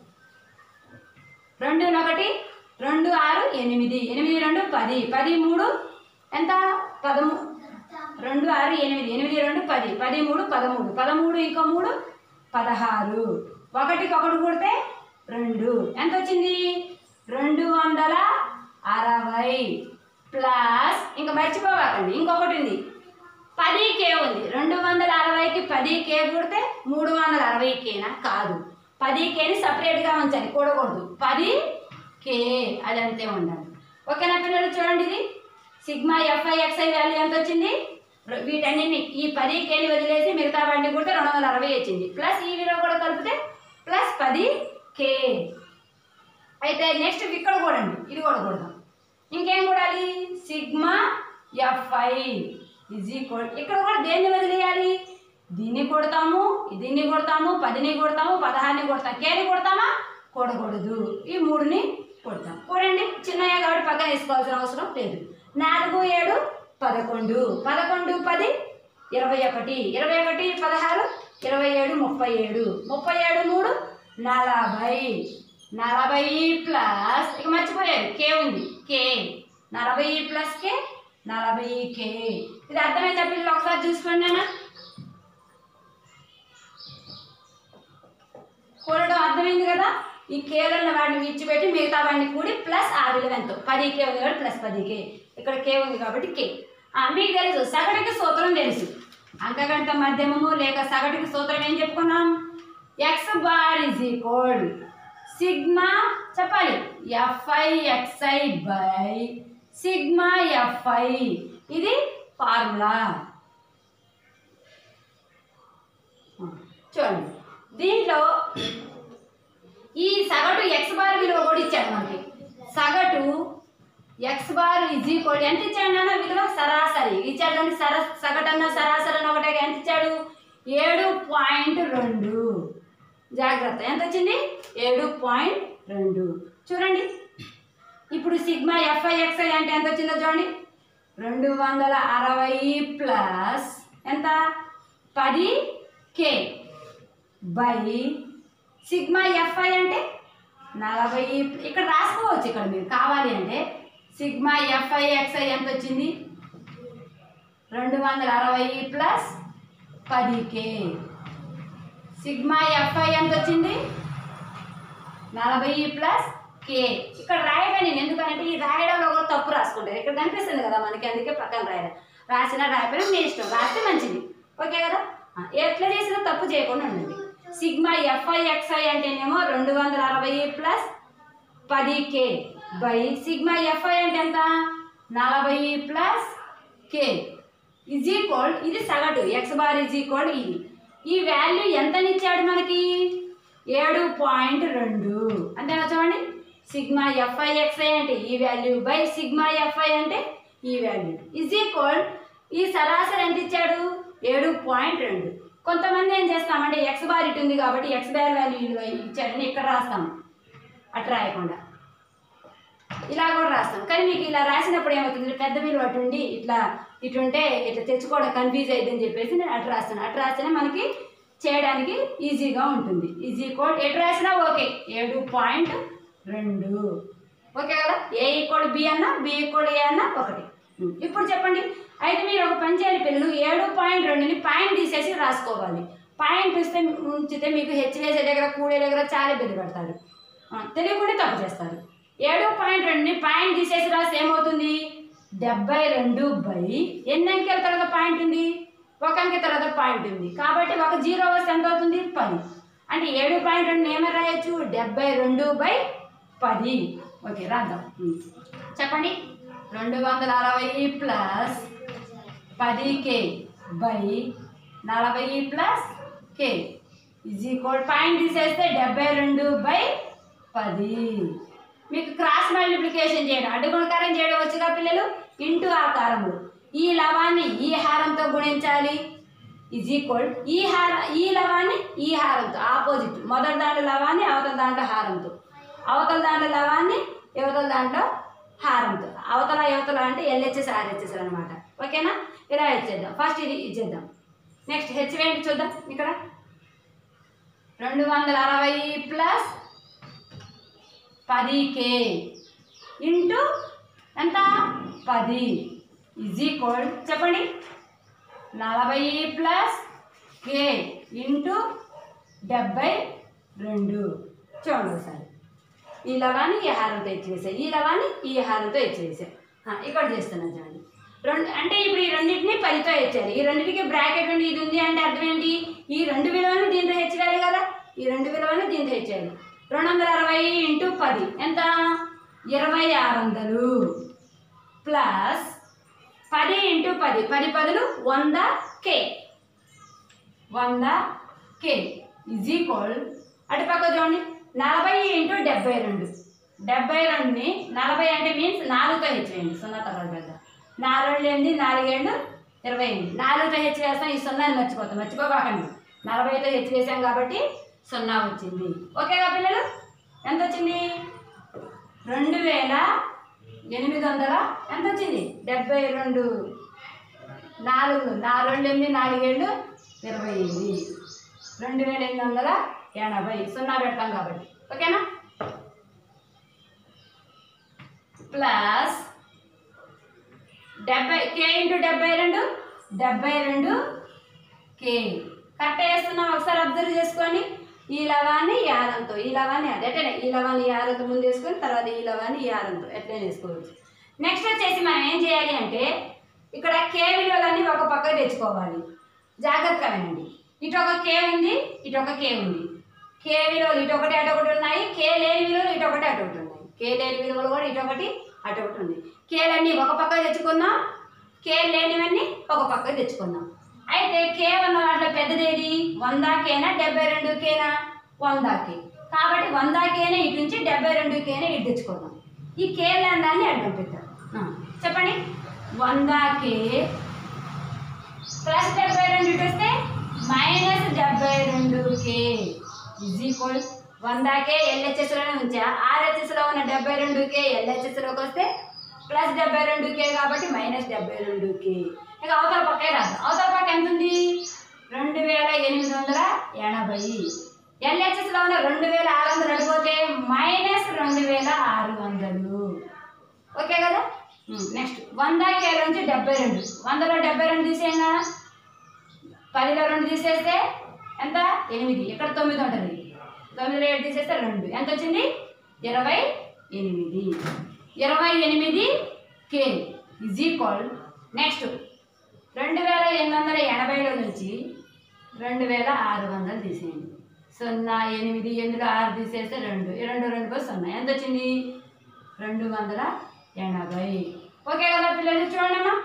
రెండు ఒకటి రెండు ఆరు ఎనిమిది ఎనిమిది రెండు పది పది మూడు ఎంత పదమూ రెండు ఆరు ఎనిమిది ఎనిమిది రెండు పది పది మూడు పదమూడు పదమూడు ఇంకో మూడు పదహారు ఒకటికి ఒకటి కూడితే రెండు ఎంత వచ్చింది రెండు వందల అరవై ప్లస్ ఇంకా మర్చిపోవాకండి ఇంకొకటి ఉంది పది కే ఉంది రెండు వందల అరవైకి పది కే కూడితే మూడు వందల అరవై కేనా కాదు పది కేని సపరేట్గా ఉంచాలి కూడకూడదు పది కే అది అంతే ఉండాలి ఓకేనా పిల్లలు చూడండి ఇది సిగ్మా ఎఫ్ఐ ఎక్స్ఐ వాల్యూ ఎంత వచ్చింది ర- వీటన్నిటిని ఈ పది కేని వదిలేసి మిగతా వాటిని కూడా రెండు వందల అరవై వచ్చింది ప్లస్ ఈ విలువ కూడా కలిపితే ప్లస్ పది కే అయితే నెక్స్ట్ ఇక్కడ కూడండి ఇది కూడా కూడదాం ఇంకేం కూడాలి సిగ్మా ఎఫ్ఐ ఇజ్ ఈక్వల్ ఇక్కడ కూడా దేన్ని వదిలేయాలి దీన్ని కొడతాము దీన్ని కొడతాము పదిని కొడతాము పదహారుని కొడతాం కేని కొడతామా కొడకూడదు ఈ మూడుని కొడతాం చూడండి చిన్నయ్య కాబట్టి పక్కన వేసుకోవాల్సిన అవసరం లేదు నాలుగు ఏడు పదకొండు పదకొండు పది ఇరవై ఒకటి ఇరవై ఒకటి పదహారు ఇరవై ఏడు ముప్పై ఏడు ముప్పై ఏడు మూడు నలభై నలభై ప్లస్ ఇక మర్చిపోయారు కే ఉంది కే నలభై ప్లస్ కే నలభై కే ఇది అర్థమైతే పిల్లలు ఒకసారి చూసుకోండి నాన్న కూడడం అర్థమైంది కదా ఈ కేలను వాడిని విడిచిపెట్టి మిగతా వాడిని కూడి ప్లస్ ఆ విలువ ఎంతో పది కే ఉంది కాబట్టి ప్లస్ పది కే ఇక్కడ కే ఉంది కాబట్టి కే ఆ, మీకు తెలుసు సగటుకి సూత్రం తెలుసు అంకగంట మధ్యమము లేక సగటుకి సూత్రం ఏం చెప్పుకున్నాం X bar is equal sigma చెప్పాలి F I xi by sigma F I ఇది ఫార్ములా చూడండి దీంట్లో ఈ సగటు ఎక్స్ బార్ విలువ కూడా ఇచ్చాడు మనకి సగటు ఎక్స్ బార్ ఇజ్ ఈక్వల్ ఎంత ఇచ్చాడు అన్న విలువ సరాసరి ఇచ్చాడు కానీ సర సగటు అన్న సరాసరి అన్న ఒకటే ఎంత ఇచ్చాడు ఏడు పాయింట్ రెండు జాగ్రత్త ఎంత వచ్చింది ఏడు పాయింట్ రెండు చూడండి ఇప్పుడు సిగ్మా ఎఫ్ఐ ఎక్స్ఐ అంటే ఎంత వచ్చిందో చూడండి రెండు వందల అరవై ప్లస్ ఎంత పది కే బై సిగ్మా ఎఫ్ఐ అంటే నలభై ఇక్కడ రాసుకోవచ్చు ఇక్కడ మీరు కావాలి అంటే సిగ్మా ఎఫ్ఐ ఎక్స్ఐ ఎంత వచ్చింది రెండు వందల అరవై ప్లస్ పది కే సిగ్మా ఎఫ్ఐ ఎంత వచ్చింది నలభై ప్లస్ కే ఇక్కడ రాయగా నేను ఎందుకంటే ఈ రాయడంలో కూడా తప్పు రాసుకుంటారు ఇక్కడ కనిపిస్తుంది కదా మనకి అందుకే పక్కన రాయాలి రాసినా రాయకపోయినా మీ ఇష్టం రాస్తే మంచిది ఓకే కదా ఆ, ఎట్లా చేసినా తప్పు చేయకుండా ఉండండి సిగ్మా ఎఫ్ఐ ఎక్స్ఐ అంటేనేమో రెండు వందల అరవై ప్లస్ పది కే బై సిగ్మా ఎఫ్ఐ అంటే ఎంత నలభై ప్లస్ కే ఇజ్ ఈక్వల్ ఇది సగటు ఎక్స్ బార్ ఇజ్ ఈక్వల్ ఇది ఈ వాల్యూ ఎంతనిచ్చాడు మనకి ఏడు పాయింట్ రెండు అంతేనా చూడండి సిగ్మా ఎఫ్ఐ ఎక్స్ఐ అంటే ఈ వాల్యూ బై సిగ్మా ఎఫ్ఐ అంటే ఈ వాల్యూ ఇజ్ ఈక్వల్ ఈ సరాసరి ఎంత ఇచ్చాడు ఏడు పాయింట్ రెండు కొంతమంది ఏం చేస్తామంటే ఎక్స్ బార్ ఇటు ఉంది కాబట్టి ఎక్స్ బార్ వాల్యూ ఇచ్చాడని ఇక్కడ రాస్తాము అట్లా రాయకుండా ఇలా కూడా రాస్తాం కానీ మీకు ఇలా రాసినప్పుడు ఏమవుతుంది పెద్ద విలువ అటు ఉండి ఇట్లా ఇటు ఉంటే ఇట్లా తెచ్చుకోవడం కన్ఫ్యూజ్ అయ్యిందని చెప్పేసి నేను అటు రాస్తాను అటు రాస్తేనే మనకి చేయడానికి ఈజీగా ఉంటుంది ఈజీ కోడ్ ఎటు రాసినా ఓకే ఏడు పాయింట్ రెండు ఓకే కదా ఏ ఈక్వల్ బి అన్నా బి ఈక్వల్ ఏ అన్నా ఒకటి ఉం. ఇప్పుడు చెప్పండి అయితే మీరు ఒక పని చేయాలి పిల్లలు ఏడు పాయింట్ రెండుని పాయింట్ తీసేసి రాసుకోవాలి పాయింట్ ఇస్తే ఉంచితే మీకు హెచ్ వేసే దగ్గర కూడే దగ్గర చాలా ఇబ్బంది పడతారు ఆ, తెలియకుండా తప్పు చేస్తారు ఏడు పాయింట్ రెండుని పాయింట్ తీసేసి రాస్తే ఏమవుతుంది డెబ్బై రెండు బై ఎన్ని అంకెల తర్వాత పాయింట్ ఉంది ఒక అంకె తర్వాత పాయింట్ ఉంది కాబట్టి ఒక జీరో వస్తే ఎంత అవుతుంది పది అంటే ఏడు పాయింట్ రెండు ఏమైనా రాయొచ్చు డెబ్బై రెండు బై పది ఓకే రాద్దాం ఉం. చెప్పండి రెండు వందల అరవై ప్లస్ పది కే బై నలభై plus K is equal point తీసేస్తే డెబ్బై రెండు బై పది మీకు క్రాస్ మల్టిప్లికేషన్ చేయడం అడ్డుగుణకారం చేయడం వచ్చుగా పిల్లలు ఇంటూ ఆకారములు ఈ లవాన్ని ఈ హారంతో గుణించాలి ఈజ్ ఈక్వల్ ఈ హార ఈ లవాన్ని ఈ హారంతో ఆపోజిట్ మొదటి దాంట్లో లవాన్ని అవతల దాంట్లో హారంతో అవతల దాంట్లో లవాన్ని యువతల దాంట్లో హారంతో అవతల యువతల అంటే ఎల్హెచ్ఎస్ ఆర్హెచ్ఎస్ అనమాట ఓకేనా ఇలా ఇచ్చేద్దాం ఫస్ట్ ఇది ఇచ్చేద్దాం నెక్స్ట్ హెచ్ ఏంటి చూద్దాం ఇక్కడ రెండు వందల అరవై ప్లస్ పది కే ఇంటూ ఎంత పది ఈజ్ ఈక్వల్ చెప్పండి నలభై ప్లస్ కే ఇంటూ డెబ్బై రెండు చూడండి ఒకసారి ఈ లవాన్ని ఈ హారంతో ఇచ్చివేసాయి ఈ లవాన్ని ఈ హారంతో ఇచ్చివేసాయి ఇక్కడ చేస్తున్నాను చూడండి రెండు అంటే ఇప్పుడు ఈ రెండింటిని పదితో ఇచ్చారు ఈ రెండింటికి బ్రాకెట్ ఉండి ఇది ఉంది అంటే అర్థం ఏంటి ఈ రెండు విలువలు దీంతో హెచ్చగాలి కదా ఈ రెండు విలువలు దీంతో ఇచ్చేయాలి రెండు వందల అరవై ఇంటూ పది ఎంత ఇరవై ఆరు వందలు ప్లస్ పది ఇంటూ పది పది పదులు వంద కే వంద కే ఈజ్ ఈక్వల్ అటుపక్క చూడండి నలభై ఇంటూ డెబ్బై రెండు డెబ్బై రెండుని నలభై అంటే మీన్స్ నాలుగుతో హెచ్చేయండి సున్నా తర్వాత పెద్ద నాలుగు ఎనిమిది నాలుగేళ్ళు ఇరవై ఎనిమిది నాలుగుతో హెచ్ వేస్తాం ఈ సున్నాని మర్చిపోతాం మర్చిపోకండి నలభైతో హెచ్ వేసాం కాబట్టి సున్నా వచ్చింది ఓకేగా పిల్లలు ఎంత వచ్చింది రెండు వేల ఎనిమిది వందల ఎంత వచ్చింది డెబ్బై రెండు నాలుగు నాలుగు రెండు ఎనిమిది నాలుగేళ్ళు ఇరవై ఎనిమిది రెండు వేల ఎనిమిది వందల ఎనభై సున్నా పెడతాం కాబట్టి ఓకేనా ప్లస్ డెబ్బై కే ఇంటూ డెబ్బై రెండు డెబ్బై రెండు కే కరెక్ట్ వేస్తున్నాం ఒకసారి అబ్జర్వ్ చేసుకోండి ఈ లవాన్ని ఈ ఆరంతో ఈ లవాన్ని అది ఎట్లనే ఈ లవాన్ని ఈ ఆరంతో ముందు వేసుకొని తర్వాత ఈ లవాన్ని ఈ ఆరంతో ఎట్లనే వేసుకోవచ్చు నెక్స్ట్ వచ్చేసి మనం ఏం చేయాలి అంటే ఇక్కడ కే విలువలన్నీ ఒక పక్కకు తెచ్చుకోవాలి జాగ్రత్తగా వినండి ఇటు ఒక కే ఉంది ఇటు ఒక కే ఉంది కే విలువలు ఇటు ఒకటి అటు ఒకటి ఉన్నాయి కే లేని విలువలు ఇటు ఒకటి అటు ఒకటి ఉన్నాయి కే లేని విలువలు కూడా ఇటు ఒకటి అటు ఒకటి ఉంది కేలన్నీ ఒక పక్క తెచ్చుకుందాం కే లేనివన్నీ ఒక పక్క తెచ్చుకుందాం అయితే కే ఉన్న వాటిలో పెద్దదేది వంద కేనా డెబ్బై రెండు కేనా వంద కే కాబట్టి వంద కేనే ఇటు నుంచి డెబ్బై రెండు కేనే ఇటు తెచ్చుకుందాం ఈ కే లేని దాన్ని అడ్డం పెట్టాం ఆ, చెప్పండి వంద కే ప్లస్ డెబ్బై రెండు ఇటు వస్తే మైనస్ డెబ్బై రెండు కే ఇజ్ ఈక్వల్ వందకే ఎల్హెచ్ఎస్లోనే ఉంచా ఆర్హెచ్ఎస్లో ఉన్న డెబ్బై రెండు కే ఎల్హెచ్ఎస్లోకి వస్తే ప్లస్ డెబ్బై రెండు కే కాబట్టి మైనస్ డెబ్బై రెండు కే ఇక అవతల పక్కే రాదు అవతల పక్క ఎంత ఉంది రెండు వేల ఎనిమిది వందల ఎనభై ఎల్హెచ్ఎస్లో ఉన్న రెండు వేల ఆరు వందలు అడిగిపోతే మైనస్ రెండు వేల ఆరు వందలు ఓకే కదా నెక్స్ట్ వంద కే నుంచి డెబ్బై రెండు వందలో డెబ్బై రెండు తీసేయండి పదిలో రెండు తీసేస్తే ఎంత ఎనిమిది ఇక్కడ తొమ్మిది ఉంటుంది తొమ్మిదిలో ఏడు తీసేస్తే రెండు ఎంత వచ్చింది ఇరవై ఎనిమిది ఇరవై ఎనిమిది కే ఇజ్ ఈక్వల్ నెక్స్ట్ రెండు వేల ఎనిమిది వందల ఎనభైలో నుంచి రెండు వేల ఆరు వందలు తీసేయండి సున్నా ఎనిమిది ఎనిమిది ఆరు తీసేస్తే రెండు ఈ రెండు రెండు పోయి సున్నా ఎంత వచ్చింది రెండు వందల ఎనభై ఓకే కదా పిల్లలు చూడమ్మా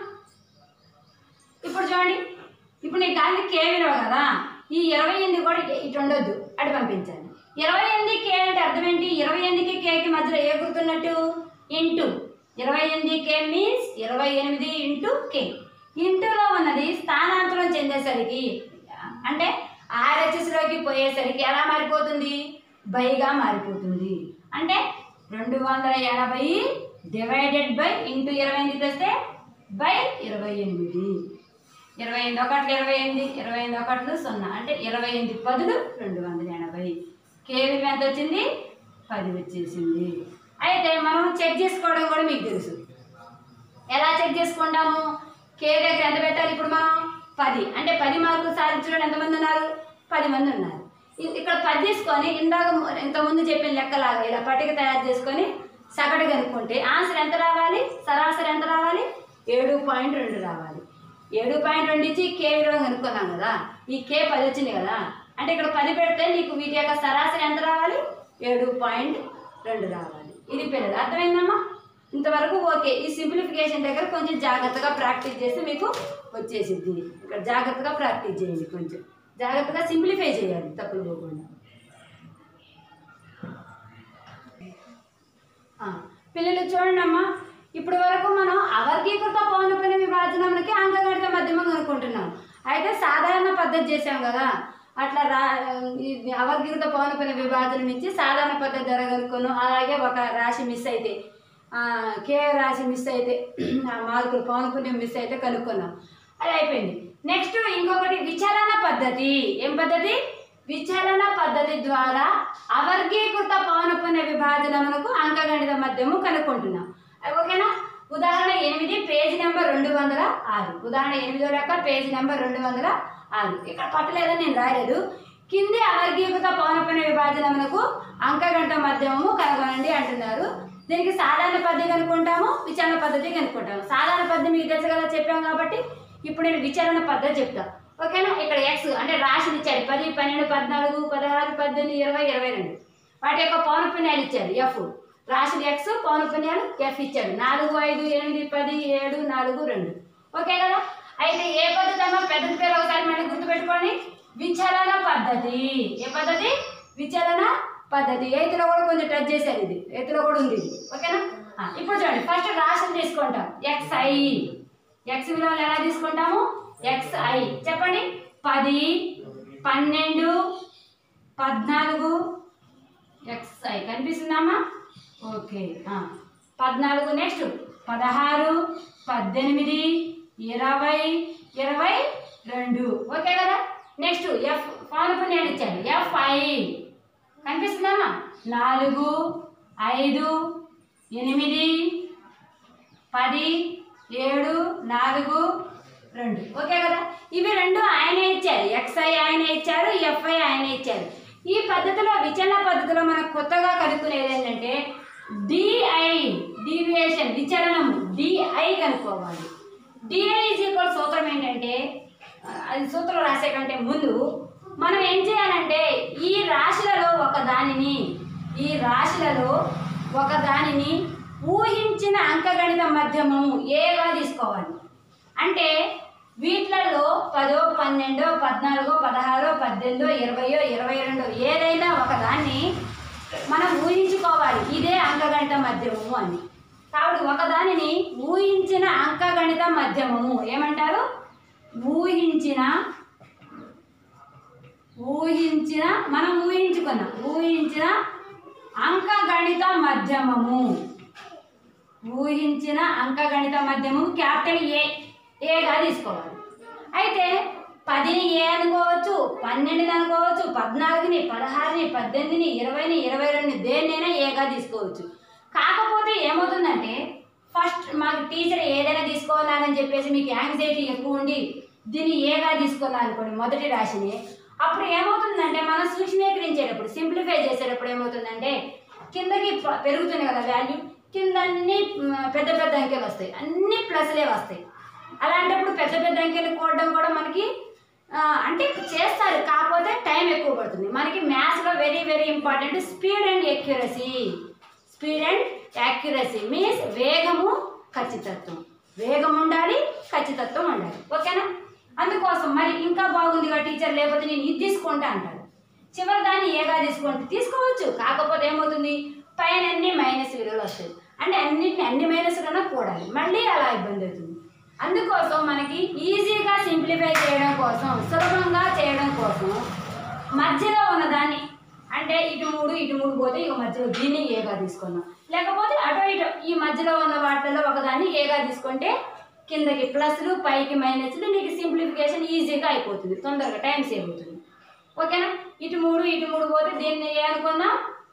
ఇప్పుడు చూడండి ఇప్పుడు నీకు గాలి కే విలువ కదా ఈ ఇరవై ఎనిమిది కూడా ఇటు- ఇటు ఉండొద్దు అటు పంపించాలి ఇరవై ఎనిమిది కే అంటే అర్థం ఏంటి ఇరవై ఎనిమిదికి కేకి మధ్యలో ఏ గుర్తున్నట్టు ఇంటూ ఇరవై ఎనిమిది కే మీన్స్ ఇరవై ఎనిమిది ఇంటూ కే ఇంటూలో ఉన్నది స్థానాంతరం చెందేసరికి అంటే ఆర్హెచ్ఎస్లోకి పోయేసరికి ఎలా మారిపోతుంది బైగా మారిపోతుంది అంటే రెండు వందల ఎనభై డివైడెడ్ బై ఇంటూ ఇరవై ఎనిమిది తెస్తే బై ఇరవై ఎనిమిది ఇరవై ఎనిమిది ఒకట్లు ఇరవై ఎనిమిది ఇరవై ఎనిమిది ఒకట్లు సున్నా అంటే ఇరవై ఎనిమిది పదులు రెండు వందల ఎనభై కేవీ ఎంత వచ్చింది పది వచ్చేసింది అయితే మనం చెక్ చేసుకోవడం కూడా మీకు తెలుసు ఎలా చెక్ చేసుకుంటాము కే దగ్గర ఎంత పెట్టాలి ఇప్పుడు మనం పది అంటే పది మార్కులు సాధించడం ఎంతమంది ఉన్నారు పది మంది ఉన్నారు ఇ- ఇక్కడ పది తీసుకొని ఇందాక ము- ఇంతకుముందు చెప్పిన లెక్కలాగా ఇలా పట్టిక తయారు చేసుకొని సగటు కనుక్కుంటే ఆన్సర్ ఎంత రావాలి సరాసరి ఎంత రావాలి ఏడు పాయింట్ రెండు రావాలి ఏడు పాయింట్ రెండు ఇచ్చి కే విలువ కనుక్కున్నాం కదా ఈ కే పది వచ్చింది కదా అంటే ఇక్కడ పది పెడితే నీకు వీటి యొక్క సరాసరి ఎంత రావాలి ఏడు పాయింట్ రెండు రావాలి ఇది పిల్లలు అర్థమైందమ్మా ఇంతవరకు ఓకే ఈ సింప్లిఫికేషన్ దగ్గర కొంచెం జాగ్రత్తగా ప్రాక్టీస్ చేస్తే మీకు వచ్చేసిద్ది ఇక్కడ జాగ్రత్తగా ప్రాక్టీస్ చేయండి కొంచెం జాగ్రత్తగా సింప్లిఫై చేయాలి తప్పులు పోకుండా ఆ, పిల్లలు చూడండి అమ్మా ఇప్పటి వరకు మనం అవర్గీకృత పౌనపున విభాజనములకి అంకగణిత మధ్యమం అనుకుంటున్నాం అయితే సాధారణ పద్ధతి చేసాం కదా అట్లా రా ఇది అవర్గీకృత పౌనపున విభాజనం ఇచ్చి సాధారణ పద్ధతి ధర కనుక్కోను అలాగే ఒక రాశి మిస్ అయితే ఆ, కే రాశి మిస్ అయితే ఆ మార్కులు పౌనపుణ్యం మిస్ అయితే కనుక్కున్నాం అది అయిపోయింది నెక్స్ట్ ఇంకొకటి విచలన పద్ధతి ఏం పద్ధతి విచలన పద్ధతి ద్వారా అవర్గీకృత పౌనపుణ్య విభాజనమునకు అంకగణిత మధ్యము కనుక్కుంటున్నాం అది ఓకేనా ఉదాహరణ ఎనిమిది పేజీ నెంబర్ రెండు వందల ఆరు ఉదాహరణ ఎనిమిదో లెక్క పేజీ నెంబర్ రెండు వందల ఆరు ఇక్కడ పట్టలేదని నేను రాయలేదు కింది అవర్గీకృత పౌనపుణ్య విభాజనమునకు అంకగణిత మధ్యమము కనుగొనండి అంటున్నారు దీనికి సాధారణ పద్ధతి కనుక్కుంటాము విచలన పద్ధతి కనుక్కుంటాము సాధారణ పద్ధతి మీకు తెలుసు కదా చెప్పాం కాబట్టి ఇప్పుడు నేను విచలన పద్ధతి చెప్తా ఓకేనా ఇక్కడ ఎక్స్ అంటే రాశులు ఇచ్చారు పది పన్నెండు పద్నాలుగు పదహారు పద్దెనిమిది ఇరవై ఇరవై రెండు వాటి యొక్క పౌనపుణ్యాలు ఇచ్చారు ఎఫ్ రాశులు ఎక్స్ పౌనపుణ్యాలు ఎఫ్ ఇచ్చారు నాలుగు ఐదు ఎనిమిది పది ఏడు నాలుగు రెండు ఓకే కదా అయితే ఏ పద్ధతి అమ్మా పెద్ద పేరు ఒకసారి మళ్ళీ గుర్తుపెట్టుకోండి విచలన పద్ధతి ఏ పద్ధతి విచలన పద్ధతి ఎయిత్లో కూడా కొంచెం టచ్ చేశారు ఇది ఎయిత్లో కూడా ఉంది ఇది ఓకేనా ఆ, ఇప్పుడు చూడండి ఫస్ట్ రాశులు తీసుకుంటాం ఎక్స్ ఐ ఎక్స్ విలువలు ఎలా తీసుకుంటాము ఎక్స్ ఐ చెప్పండి పది పన్నెండు పద్నాలుగు ఎక్స్ ఐ కనిపిస్తుందమ్మా ఓకే ఆ. పద్నాలుగు నెక్స్ట్ పదహారు పద్దెనిమిది ఇరవై ఇరవై రెండు ఓకే కదా నెక్స్ట్ ఎఫ్ పౌనపుణ్యాలు ఇచ్చారు ఎఫ్ ఐ కనిపిస్తుందమ్మా నాలుగు ఐదు ఎనిమిది పది ఏడు నాలుగు రెండు ఓకే కదా ఇవి రెండు ఆయనే ఇచ్చారు ఎక్స్ఐ ఆయన ఇచ్చారు ఎఫ్ఐ ఆయన ఇచ్చారు ఈ పద్ధతిలో విచలన పద్ధతిలో మనకు కొత్తగా కనుక్కునేది ఏంటంటే డిఐ డీవియేషన్ విచలనము డిఐ కనుక్కోవాలి డిఐ ఈజ్ ఈక్వల్ సూత్రం ఏంటంటే ఆ, అది సూత్రం రాసే కంటే ముందు మనం ఏం చేయాలంటే ఈ రాశులలో ఒక దానిని ఈ రాశులలో ఒక దానిని ఊహించిన అంకగణిత మధ్యమము ఏగా తీసుకోవాలి అంటే వీటిలలో పదో పన్నెండో పద్నాలుగో పదహారో పద్దెనిమిదో ఇరవయో ఇరవై రెండో ఏదైనా ఒక దాన్ని మనం ఊహించుకోవాలి ఇదే అంకగణిత మధ్యమము అని కాబట్టి ఒక దానిని ఊహించిన అంకగణిత మధ్యమము ఏమంటారు ఊహించిన ఊహించిన మనం ఊహించుకున్నాం ఊహించిన అంకగణిత మధ్యమము ఊహించిన అంకగణిత మధ్యమము క్యాపిటల్ ఏ ఏగా తీసుకోవాలి అయితే పదిని ఏ అనుకోవచ్చు పన్నెండుని అనుకోవచ్చు పద్నాలుగుని పదహారుని పద్దెనిమిదిని ఇరవైని ఇరవై రెండు దేన్నైనా ఏగా తీసుకోవచ్చు కాకపోతే ఏమవుతుందంటే ఫస్ట్ మాకు టీచర్ ఏదైనా తీసుకోవాలని చెప్పేసి మీకు యాంగ్జైటీ ఎక్కువ ఉండి దీన్ని ఏగా తీసుకున్నా అనుకోండి మొదటి రాశిని అప్పుడు ఏమవుతుందంటే మనం సూక్ష్మీకరించేటప్పుడు సింప్లిఫై చేసేటప్పుడు ఏమవుతుందంటే కిందకి ప- పెరుగుతుంది కదా వాల్యూ కింద అన్ని మ్, పెద్ద పెద్ద అంకెలు వస్తాయి అన్ని ప్లస్లే వస్తాయి అలాంటప్పుడు పెద్ద పెద్ద అంకెలు కూడడం కూడా మనకి ఆ, అంటే చేస్తారు కాకపోతే టైం ఎక్కువ పడుతుంది మనకి మ్యాథ్స్లో very very important speed and accuracy speed and accuracy means వేగము ఖచ్చితత్వం వేగం ఉండాలి ఖచ్చితత్వం ఉండాలి ఓకేనా అందుకోసం మరి ఇంకా బాగుందిగా టీచర్ లేకపోతే నేను ఇది తీసుకుంటా అంటారు చివరి దాన్ని ఏగా తీసుకోండి తీసుకోవచ్చు కాకపోతే ఏమవుతుంది పైన అన్ని మైనస్ విలువలు వస్తాయి అంటే అన్నిటిని అన్ని మైనస్లోనే కూడాలి మళ్ళీ అలా ఇబ్బంది అవుతుంది అందుకోసం మనకి ఈజీగా సింప్లిఫై చేయడం కోసం సులభంగా చేయడం కోసం మధ్యలో ఉన్నదాన్ని అంటే ఇటు మూడు ఇటు మూడు పోతే ఇక మధ్యలో దీన్ని ఏగా తీసుకున్నాం లేకపోతే అటు ఇటు ఈ మధ్యలో ఉన్న వాటిలో ఒకదాన్ని ఏగా తీసుకుంటే కిందకి ప్లస్లు పైకి మైనస్లు నీకు సింప్లిఫికేషన్ ఈజీగా అయిపోతుంది తొందరగా టైం సేవ్ అవుతుంది ఓకేనా ఇటు మూడు ఇటు మూడు పోతే దీన్ని ఏ అనుకుందాం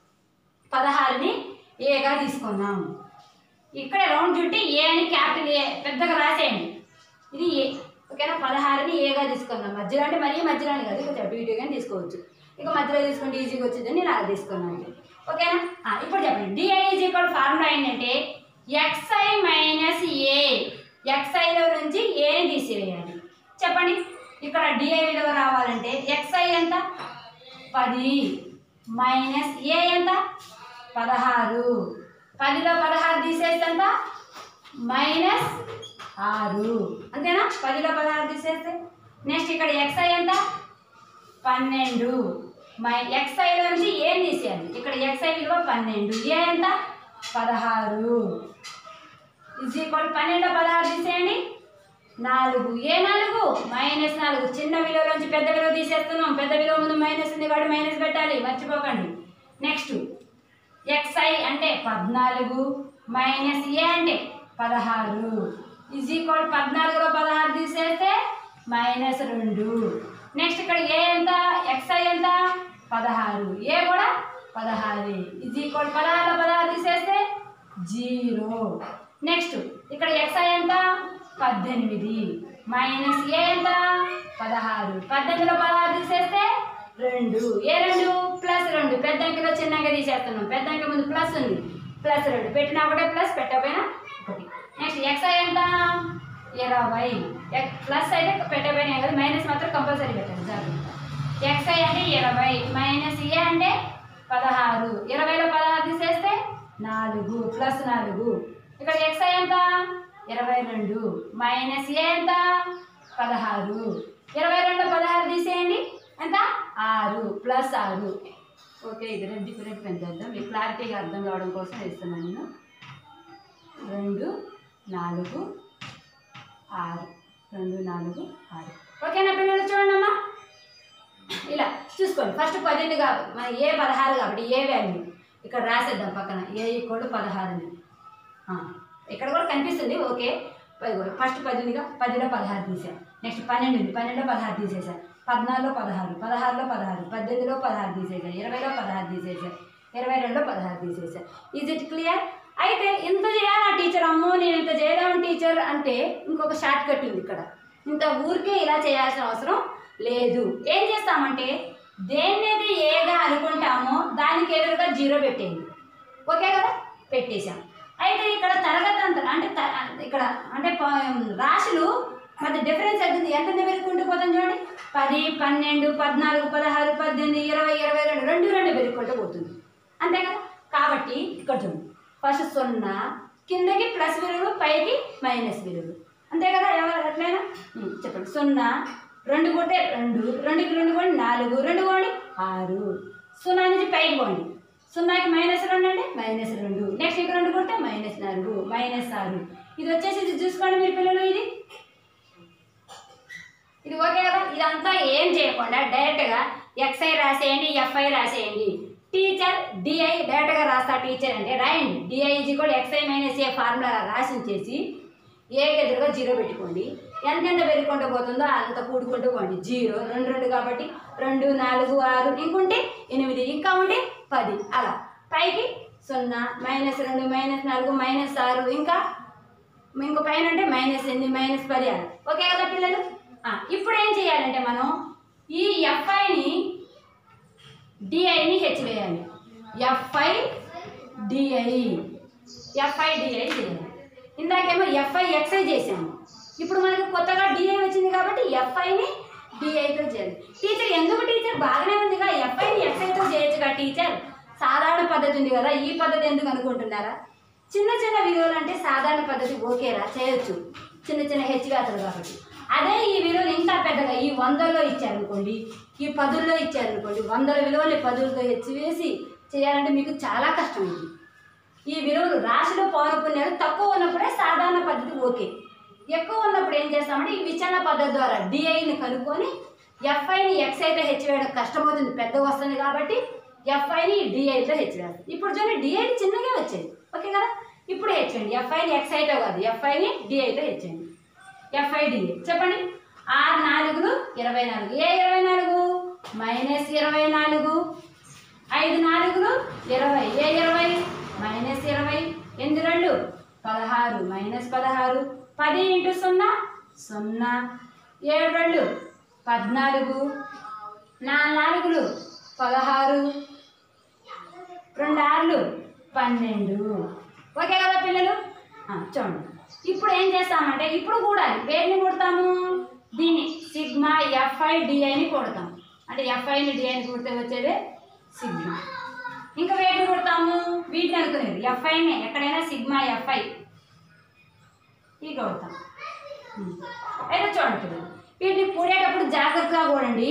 పదహారుని ఏగా తీసుకుందాం ఇక్కడ రౌండ్ చుట్టి ఏ అని క్యాపిటల్ ఏ పెద్దగా రాసేయండి ఇది ఏ ఓకేనా పదహారుని ఏగా తీసుకుందాం మధ్యలో అంటే మరీ మధ్యలో అని కాదు కొంచెం అటు ఇటుగా తీసుకోవచ్చు ఇక మధ్యలో తీసుకుంటే ఈజీగా వచ్చిందని నేను అలా తీసుకున్నాను ఓకేనా ఆ, ఇప్పుడు చెప్పండి డిఐ ఈజ్ ఈక్వల్ ఫార్ములా ఏంటంటే ఎక్స్ఐ మైనస్ ఏ ఎక్స్ఐలో నుంచి ఏని తీసివేయాలి చెప్పండి ఇక్కడ డిఐ విలువ రావాలంటే ఎక్స్ఐ ఎంత పది మైనస్ ఏ ఎంత పదహారు పదిలో పదహారు తీసేస్తే ఎంత మైనస్ ఆరు అంతేనా పదిలో పదహారు తీసేస్తే నెక్స్ట్ ఇక్కడ ఎక్స్ఐ ఎంత పన్నెండు మై ఎక్స్ఐలో నుంచి ఏం తీసేయాలి ఇక్కడ ఎక్స్ఐ విలువ పన్నెండు ఏ ఎంత పదహారు ఇజ్ ఈక్వల్ పన్నెండు పదహారు తీసేయండి నాలుగు ఏ నాలుగు మైనస్ నాలుగు చిన్న విలువ నుంచి పెద్ద విలువ తీసేస్తున్నాం పెద్ద విలువ ముందు మైనస్ ఉంది కాబట్టి మైనస్ పెట్టాలి మర్చిపోకండి నెక్స్ట్ ఎక్స్ఐ అంటే పద్నాలుగు మైనస్ ఏ అంటే పదహారు ఇజ్ ఈక్వల్ పద్నాలుగులో పదహారు తీసేస్తే మైనస్ రెండు నెక్స్ట్ ఇక్కడ ఏ ఎంత ఎక్స్ఐ ఎంత పదహారు ఏ కూడా పదహారు ఇజ్ ఈక్వల్ పదహారులో పదహారు తీసేస్తే జీరో నెక్స్ట్ ఇక్కడ ఎక్స్ఐ ఎంత పద్దెనిమిది మైనస్ ఏ ఎంత పదహారు పద్దెనిమిదిలో పదహారు తీసేస్తే రెండు ఏ రెండు ప్లస్ రెండు పెద్ద అంకెలో చిన్న అంకె తీసేస్తున్నాం పెద్ద అంకె ముందు ప్లస్ ఉంది ప్లస్ రెండు పెట్టినా ఒకటే ప్లస్ పెట్టకపోయినా ఒకటి నెక్స్ట్ ఎక్స్ఐ ఎంత ఇరవై ఎక్- ప్లస్ అయితే పెట్టబోయినాయి కదా మైనస్ మాత్రం కంపల్సరీ పెట్టండి జాగ్రత్త ఎక్స్ఐ అంటే ఇరవై మైనస్ ఏ అంటే పదహారు ఇరవైలో పదహారు తీసేస్తే నాలుగు ప్లస్ నాలుగు ఇక్కడ ఎక్స్ఐ ఎంత ఇరవై రెండు మైనస్ ఏ ఎంత పదహారు ఇరవై రెండు పదహారు తీసేయండి ఎంత ఆరు ప్లస్ ఆరు ఓకే ఇది రెండు డిఫరెంట్ పెంచేద్దాం మీకు క్లారిటీగా అర్థం కావడం కోసం ఇస్తున్నాను నేను రెండు నాలుగు ఆరు రెండు నాలుగు ఆరు ఓకేనా పిల్లలు చూడండి అమ్మా ఇలా చూసుకోండి ఫస్ట్ పన్నెండు కాబట్టి మన ఏ పదహారు కాబట్టి ఏ వాల్యూ ఇక్కడ రాసేద్దాం పక్కన ఏ ఈక్వల్ పదహారు అని ఆ, ఇక్కడ కూడా కనిపిస్తుంది ఓకే ఫస్ట్ పద్దెనిమిదిగా పదిలో పదహారు తీసాం నెక్స్ట్ పన్నెండు ఉంది పన్నెండులో పదహారు తీసేసాం పద్నాలుగులో పదహారు పదహారులో పదహారు పద్దెనిమిదిలో పదహారు తీసేసాం ఇరవైలో పదహారు తీసేసాం ఇరవై రెండులో పదహారు తీసేసాం ఈజ్ ఇట్ క్లియర్ అయితే ఇంత చేయాలా టీచర్ అమ్మో నేను ఇంత చేయలేము టీచర్ అంటే ఇంకొక షార్ట్ కట్ ఉంది ఇక్కడ ఇంత ఊరికే ఇలా చేయాల్సిన అవసరం లేదు ఏం చేస్తామంటే దేన్నైతే ఏగా అనుకుంటామో దానికి ఎదురుగా జీరో పెట్టేయండి ఓకే కదా పెట్టేశాం అయితే ఇక్కడ తరగతి అంత అంటే త- ఇక్కడ అంటే ప- రాశులు మధ్య డిఫరెన్స్ అవుతుంది ఎంత పెరుగుకుంటూ పోతాం చూడండి పది పన్నెండు పద్నాలుగు పదహారు పద్దెనిమిది ఇరవై ఇరవై రెండు రెండు రెండు పెరుగుకుంటూ పోతుంది అంతే కదా కాబట్టి ఇక్కడ చూడండి ఫస్ట్ సున్నా కిందకి ప్లస్ విలువలు పైకి మైనస్ విలువలు అంతే కదా ఎవరు ఎట్లయినా ఉం, చెప్పండి సున్నా రెండు కొట్టే రెండు రెండుకి రెండు కోండి నాలుగు రెండు కోండి ఆరు సున్నా నుంచి పైకి పోండి సున్నాకి మైనస్ రెండు అంటే మైనస్ రెండు నెక్స్ట్ ఇక్కడ రెండు కొడితే మైనస్ నాలుగు మైనస్ ఆరు ఇది వచ్చేసి ఇది చూసుకోండి మీరు పిల్లలు ఇది ఇది ఓకే కదా ఇదంతా ఏం చేయకుండా డైరెక్ట్గా ఎక్స్ఐ రాసేయండి ఎఫ్ఐ రాసేయండి టీచర్ డిఐ డైరెక్ట్గా రాస్తా టీచర్ అంటే రాయండి డిఐ ఈజ్ కూడా ఎక్స్ఐ మైనస్ ఏ ఫార్ములా రాసి ఉంచేసి ఏకి ఎదురుగా జీరో పెట్టుకోండి ఎంత ఎంత పెరుగుకుంటూ పోతుందో అంత కూడుకుంటూ పోండి జీరో రెండు రెండు కాబట్టి రెండు నాలుగు ఆరు ఇంకుంటే ఎనిమిది ఇంకా ఉంటే పది అలా పైకి సున్నా మైనస్ రెండు మైనస్ నాలుగు మైనస్ ఆరు ఇంకా ఇంకో పైన అంటే మైనస్ ఎనిమిది మైనస్ పది అలా ఓకే కదా పిల్లలు ఆ, ఇప్పుడు ఏం చేయాలంటే మనం ఈ ఎఫ్ఐని డిఐని హెచ్ వేయాలి ఎఫ్ఐ డిఐ ఎఫ్ఐ డిఐ చేయాలి ఇందాకేమో ఎఫ్ఐ ఎక్స్ఐ చేసాము ఇప్పుడు మనకి కొత్తగా డిఐ వచ్చింది కాబట్టి ఎఫ్ఐని డిఐతో చేయాలి టీచర్ ఎందుకు టీచర్ బాగానే ఉందిగా ఎఫ్ఐని ఎక్స్ఐతో చేయొచ్చుగా టీచర్ సాధారణ పద్ధతి ఉంది కదా ఈ పద్ధతి ఎందుకు అనుకుంటున్నారా చిన్న చిన్న విలువలు అంటే సాధారణ పద్ధతి ఓకేరా చేయొచ్చు చిన్న చిన్న హెచ్చుగాతలు కాబట్టి అదే ఈ విలువలు ఇంకా పెద్దగా ఈ వందల్లో ఇచ్చారనుకోండి ఈ పదుల్లో ఇచ్చారనుకోండి వందల విలువల్ని పదులతో హెచ్చు వేసి చేయాలంటే మీకు చాలా కష్టమైంది ఈ విలువలు రాశిలో పౌనపుణ్యాలు తక్కువ ఉన్నప్పుడే సాధారణ పద్ధతి ఓకే ఎక్కువ ఉన్నప్పుడు ఏం చేస్తామంటే ఈ విచలన పద్ధతి ద్వారా డిఐని కనుక్కొని ఎఫ్ఐని ఎక్స్ఐతో హెచ్ వేయడం కష్టమవుతుంది పెద్దగా వస్తుంది కాబట్టి ఎఫ్ఐని డిఐతో హెచ్ వేస్తాం ఇప్పుడు చూడండి డిఐని చిన్నగా వచ్చేది ఓకే కదా ఇప్పుడు హెచ్చండి ఎఫ్ఐని ఎక్స్ఐతో కాదు ఎఫ్ఐని డిఐతో హెచ్చండి ఎఫ్ఐ డిఐ చెప్పండి ఆరు నాలుగులు ఇరవై నాలుగు ఏ ఇరవై నాలుగు మైనస్ ఇరవై నాలుగు ఐదు నాలుగులు ఇరవై ఏ ఇరవై మైనస్ ఇరవై ఎనిమిది రెండు పదహారు మైనస్ పదహారు పది ఇంటూ సున్నా సున్నా ఏడు రెండు పద్నాలుగు నాలుగు నాలుగులు పదహారు రెండు ఆరులు పన్నెండు ఓకే కదా పిల్లలు ఆ, చూడండి ఇప్పుడు ఏం చేస్తామంటే ఇప్పుడు కూడాలి వేడిని కొడతాము దీన్ని సిగ్మా ఎఫ్ఐ డిఐని కొడతాం అంటే ఎఫ్ఐని డిఐని కొడితే వచ్చేదే సిగ్మా ఇంకా వేటిని కొడతాము వీటిని అనుకునేది ఎఫ్ఐని ఎక్కడైనా సిగ్మా ఎఫ్ఐ ఈ కొడతాం ఉం. అయితే చూడండి పిల్లలు వీటిని కూడేటప్పుడు జాగ్రత్తగా కూడండి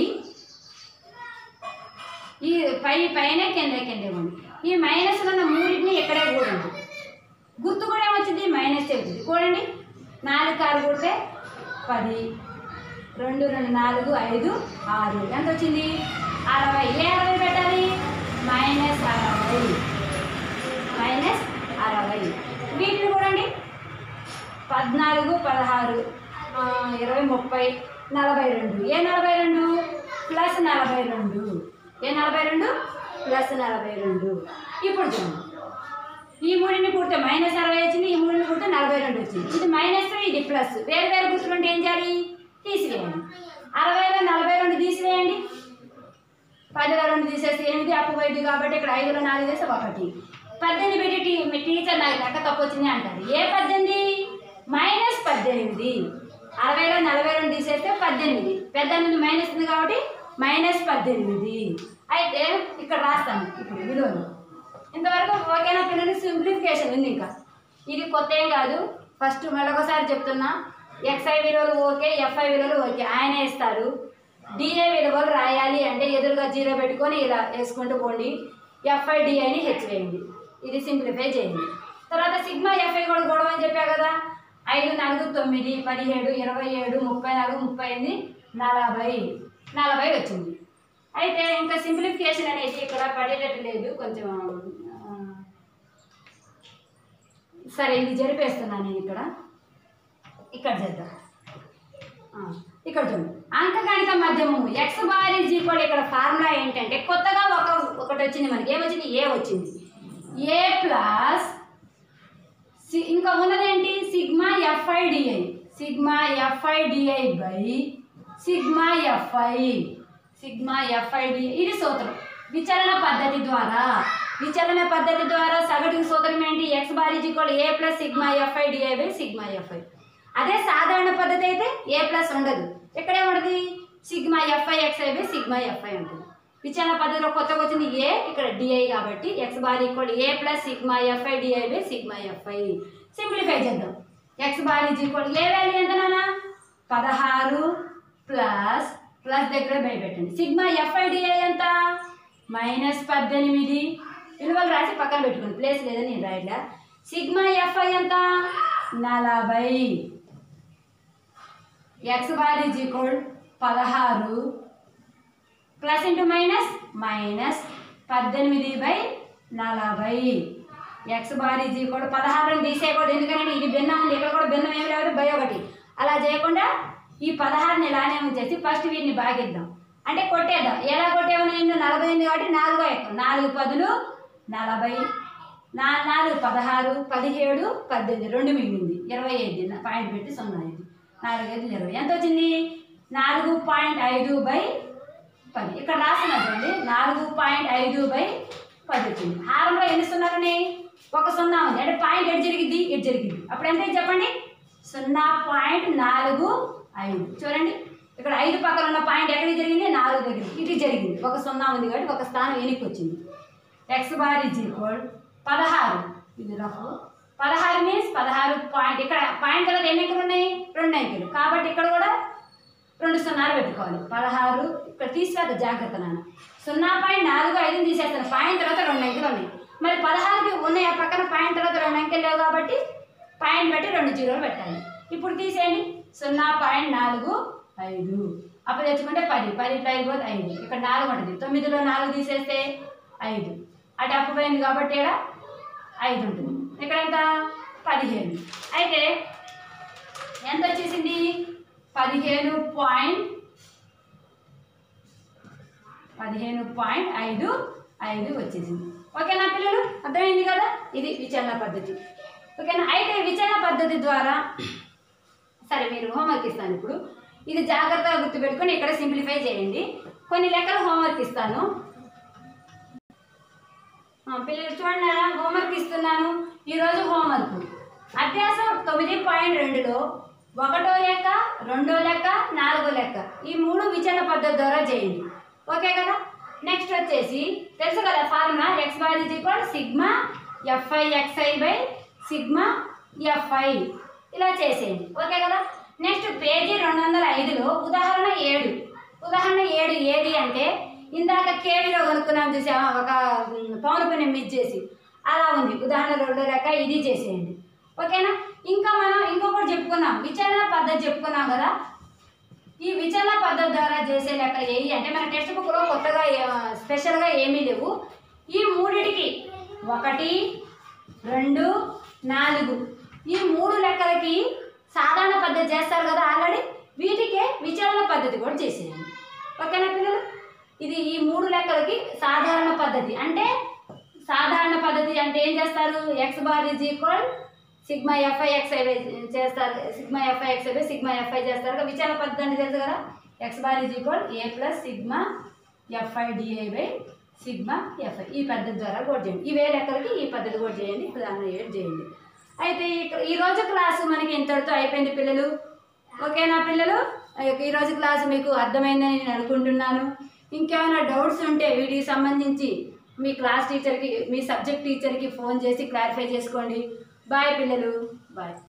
ఈ పై పైన కింద కింద ఇవ్వండి ఈ మైనస్ ఉన్న మూడింటిని ఎక్కడే కూడండి గుర్తు కూడా ఏమొచ్చింది మైనస్ వచ్చింది కూడండి నాలుగు ఆరు కూడితే పది రెండు రెండు నాలుగు ఐదు ఆరు ఎంత వచ్చింది అరవై ఏ అరవై పెట్టాలి మైనస్ అరవై మైనస్ అరవై వీటిని కూడండి పద్నాలుగు పదహారు ఆ, ఇరవై ముప్పై నలభై రెండు ఏ నలభై రెండు ప్లస్ నలభై రెండు ఏ నలభై రెండు ప్లస్ నలభై రెండు ఇప్పుడు చూడండి ఈ మూడిని కూడితే మైనస్ అరవై వచ్చింది ఈ మూడిని కూడితే నలభై రెండు వచ్చింది ఇది మైనస్ ఇది ప్లస్ వేరు వేరు గుర్తులుంటే ఏం చేయాలి తీసివేయండి అరవైలో నలభై రెండు తీసివేయండి పదిలో రెండు తీసేసి ఎనిమిది అప్పు పోయింది కాబట్టి ఇక్కడ ఐదులో నాలుగు వేస్తే ఒకటి పద్దెనిమిది పెట్టి టీ మీ టీచర్ నాకు లెక్క తప్పు వచ్చింది అంటారు ఏ పద్దెనిమిది మైనస్ పద్దెనిమిది అరవైలో నలభై రెండు తీసేస్తే పద్దెనిమిది పద్దెనిమిది మైనస్ ఉంది కాబట్టి మైనస్ పద్దెనిమిది అయితే ఇక్కడ రాస్తాను ఇప్పుడు విలువలు ఇంతవరకు ఓకేనా పిల్లలు సింప్లిఫికేషన్ ఉంది ఇంకా ఇది కొత్త ఏం కాదు ఫస్ట్ మరొకసారి చెప్తున్నా ఎక్స్ఐ విలువలు ఓకే ఎఫ్ఐ విలువలు ఓకే ఆయనే ఇస్తారు డిఏ విలువలు రాయాలి అంటే ఎదురుగా జీరో పెట్టుకొని ఇలా వేసుకుంటూ పోండి ఎఫ్ఐ డిఐని హెచ్ వేయండి ఇది సింప్లిఫై చేయండి తర్వాత సిగ్మా ఎఫ్ఐ కూడా గొడవ అని చెప్పా కదా ఐదు నాలుగు తొమ్మిది పదిహేడు ఇరవై ఏడు ముప్పై నాలుగు ముప్పై ఎనిమిది నలభై నలభై వచ్చింది అయితే ఇంకా సింప్లిఫికేషన్ అనేది ఇక్కడ పడేటట్టు లేదు కొంచెం ఆ, సరే ఇది జరిపేస్తున్నాను నేను ఇక్కడ ఇక్కడ చేద్దాం ఆ, ఇక్కడ చూడండి అంకగణిత మధ్యమము ఎక్స్ బార్ ఈజ్ ఈక్వల్ ఇక్కడ ఫార్ములా ఏంటంటే కొత్తగా ఒక ఒకటి వచ్చింది మనకి ఏమొచ్చింది ఏ వచ్చింది ఏ ప్లస్ సి ఇంకా ఉన్నదేంటి sigma f i d i sigma f i d i by sigma f i sigma f i d i ఇది సూత్రం విచలన పద్ధతి ద్వారా విచలన పద్ధతి ద్వారా సగటు సూత్రం ఏంటి x bar is equal a plus sigma f i d i by sigma f i అదే సాధారణ పద్ధతి అయితే ఏ ప్లస్ ఉండదు ఇక్కడ ఏముంటుంది sigma f i xi by sigma f i ఉంటుంది విచారణ పద్ధతిలో కొత్తగా వచ్చింది ఏ ఇక్కడ డిఐ కాబట్టి x bar equal a plus sigma f i d i by sigma f i simplify చేద్దాం x bar is equal a value ఎంత నాన్న పదహారు ప్లస్ ప్లస్ దగ్గర బై పెట్టండి సిగ్మా ఎఫ్ఐ డిఐ ఎంత మైనస్ పద్దెనిమిది విలువలు రాసి పక్కన పెట్టుకోండి ప్లేస్ లేదని నేను రాయట్లా సిగ్మా ఎఫ్ఐ ఎంత నలభై ఎక్స్ బార్ ఈజ్ ఈక్వల్ పదహారు ప్లస్ ఇంటూ మైనస్ మైనస్ పద్దెనిమిది బై నలభై ఎక్స్ బార్ ఈజ్ ఈక్వల్ పదహారుని తీసేయకూడదు ఎందుకంటే ఇది భిన్నం ఉంది ఇక్కడ కూడా భిన్నం ఏమి లేదు బై ఒకటి అలా చేయకుండా ఈ పదహారుని ఇలానే ఉంచేసి ఫస్ట్ వీటిని భాగిద్దాం అంటే కొట్టేద్దాం ఎలా కొట్టేమని నేను నలభై ఉంది కాబట్టి నాలుగో ఎక్కువ నాలుగు పదులు నలభై నా నాలుగు పదహారు పదిహేడు పద్దెనిమిది రెండు మిగిలింది ఇరవై ఐదు నా పాయింట్ పెట్టి సున్నా ఐదు నాలుగు ఐదు ఇరవై ఎంత వచ్చింది నాలుగు పాయింట్ ఐదు బై పది ఇక్కడ రాసిన చూడండి నాలుగు పాయింట్ ఐదు బై పది వచ్చింది హారంలో ఎన్ని సున్నాలు ఉన్నాయి ఒక సున్నా ఉంది అంటే పాయింట్ ఎటు జరిగింది ఇటు జరిగింది అప్పుడు ఎంత అయింది చెప్పండి సున్నా పాయింట్ నాలుగు ఐదు చూడండి ఇక్కడ ఐదు పక్కన ఉన్న పాయింట్ ఎక్కడికి జరిగింది నాలుగు దగ్గర ఇది జరిగింది ఒక సున్నా ఉంది కాబట్టి ఒక స్థానం వెనక్కి వచ్చింది ఎక్స్ బార్ ఈజ్ ఈక్వల్ పదహారు ఇది రఫ్ పదహారు మీన్స్ పదహారు పాయింట్ ఇక్కడ పాయింట్ తర్వాత ఎన్ని అంకెలు ఉన్నాయి రెండు అంకెలు కాబట్టి ఇక్కడ కూడా రెండు సున్నాలు పెట్టుకోవాలి పదహారు ఇక్కడ తీసివేత జాగ్రత్త నాన్న సున్నా పాయింట్ నాలుగు ఐదు తీసేస్తాను పాయింట్ తర్వాత రెండు అంకెలు ఉన్నాయి మరి పదహారుకి ఉన్నాయి ఆ పక్కన పాయింట్ తర్వాత రెండు అంకెలు లేవు కాబట్టి పాయింట్ పెట్టి రెండు జీరోలు పెట్టాలి ఇప్పుడు తీసేయండి సున్నా పాయింట్ నాలుగు ఐదు అప్పుడు తెచ్చుకుంటే పది పది ఇట్లా అయిపోతే ఐదు ఇక్కడ నాలుగు ఉంటుంది తొమ్మిదిలో నాలుగు తీసేస్తే ఐదు అటు అప్పు పోయింది కాబట్టి ఇక్కడ ఐదు ఉంటుంది ఇక్కడ ఎంత పదిహేను అయితే ఎంత వచ్చేసింది పదిహేను పాయింట్ పదిహేను పాయింట్ ఐదు ఐదు వచ్చేసింది ఓకేనా పిల్లలు అర్థమైంది కదా ఇది విచలన పద్ధతి ఓకేనా అయితే విచలన పద్ధతి ద్వారా సరే మీరు హోంవర్క్ ఇస్తాను ఇప్పుడు ఇది జాగ్రత్తగా గుర్తుపెట్టుకొని ఇక్కడ సింప్లిఫై చేయండి కొన్ని లెక్కలు హోంవర్క్ ఇస్తాను ఆ, పిల్లలు చూడండి నాన్న, హోంవర్క్ ఇస్తున్నాను ఈరోజు హోంవర్క్ అభ్యాసం తొమ్మిది పాయింట్ రెండులో ఒకటో లెక్క రెండో లెక్క నాలుగో లెక్క ఈ మూడు విచలన పద్ధతి ద్వారా చేయండి ఓకే కదా నెక్స్ట్ వచ్చేసి తెలుసు కదా formula x bar is equal sigma f i xi by sigma f i ఇలా చేసేయండి ఓకే కదా నెక్స్ట్ పేజీ రెండు వందల ఐదులో ఉదాహరణ ఏడు ఉదాహరణ ఏడు ఏది అంటే ఇందాక కేవీలో కనుక్కున్నాం చూసామా ఒక ఉమ్, పౌన పుణ్యం మిస్ చేసి అలా ఉంది ఉదాహరణ రెండో లెక్క ఇది చేసేయండి ఓకేనా ఇంకా మనం ఇంకొకటి చెప్పుకున్నాం విచారణ పద్ధతి చెప్పుకున్నాం కదా ఈ విచలన పద్ధతి ద్వారా చేసే లెక్క ఏవి అంటే మన టెక్స్ట్ బుక్లో కొత్తగా ఏ- స్పెషల్గా ఏమీ లేవు ఈ మూడిటికి ఒకటి రెండు నాలుగు ఈ మూడు లెక్కలకి సాధారణ పద్ధతి చేస్తారు కదా ఆల్రెడీ వీటికే విచలన పద్ధతి కూడా చేసేయండి ఓకేనా పిల్లలు ఇది ఈ మూడు లెక్కలకి సాధారణ పద్ధతి అంటే సాధారణ పద్ధతి అంటే ఏం చేస్తారు x bar is equal sigma f i x i చేస్తారు sigma f i xi by sigma f i చేస్తారు కదా విచారణ పద్ధతి అంటే తెలుసు కదా x bar is equal a plus sigma f i d i by sigma f i ఈ పద్ధతి ద్వారా కూడా చేయండి ఇవే లెక్కలకి ఈ పద్ధతి కూడా చేయండి ఉదాహరణ ఏడు చేయండి అయితే ఈ- ఈ రోజు క్లాసు మనకి ఇంతటితో అయిపోయింది పిల్లలు ఓకేనా పిల్లలు ఈ రోజు క్లాస్ మీకు అర్థమైందని నేను అనుకుంటున్నాను ఇంకేమైనా డౌట్స్ ఉంటే వీటికి సంబంధించి మీ క్లాస్ టీచర్కి మీ సబ్జెక్ట్ టీచర్కి ఫోన్ చేసి క్లారిఫై చేసుకోండి బాయ్ పిల్లలు బాయ్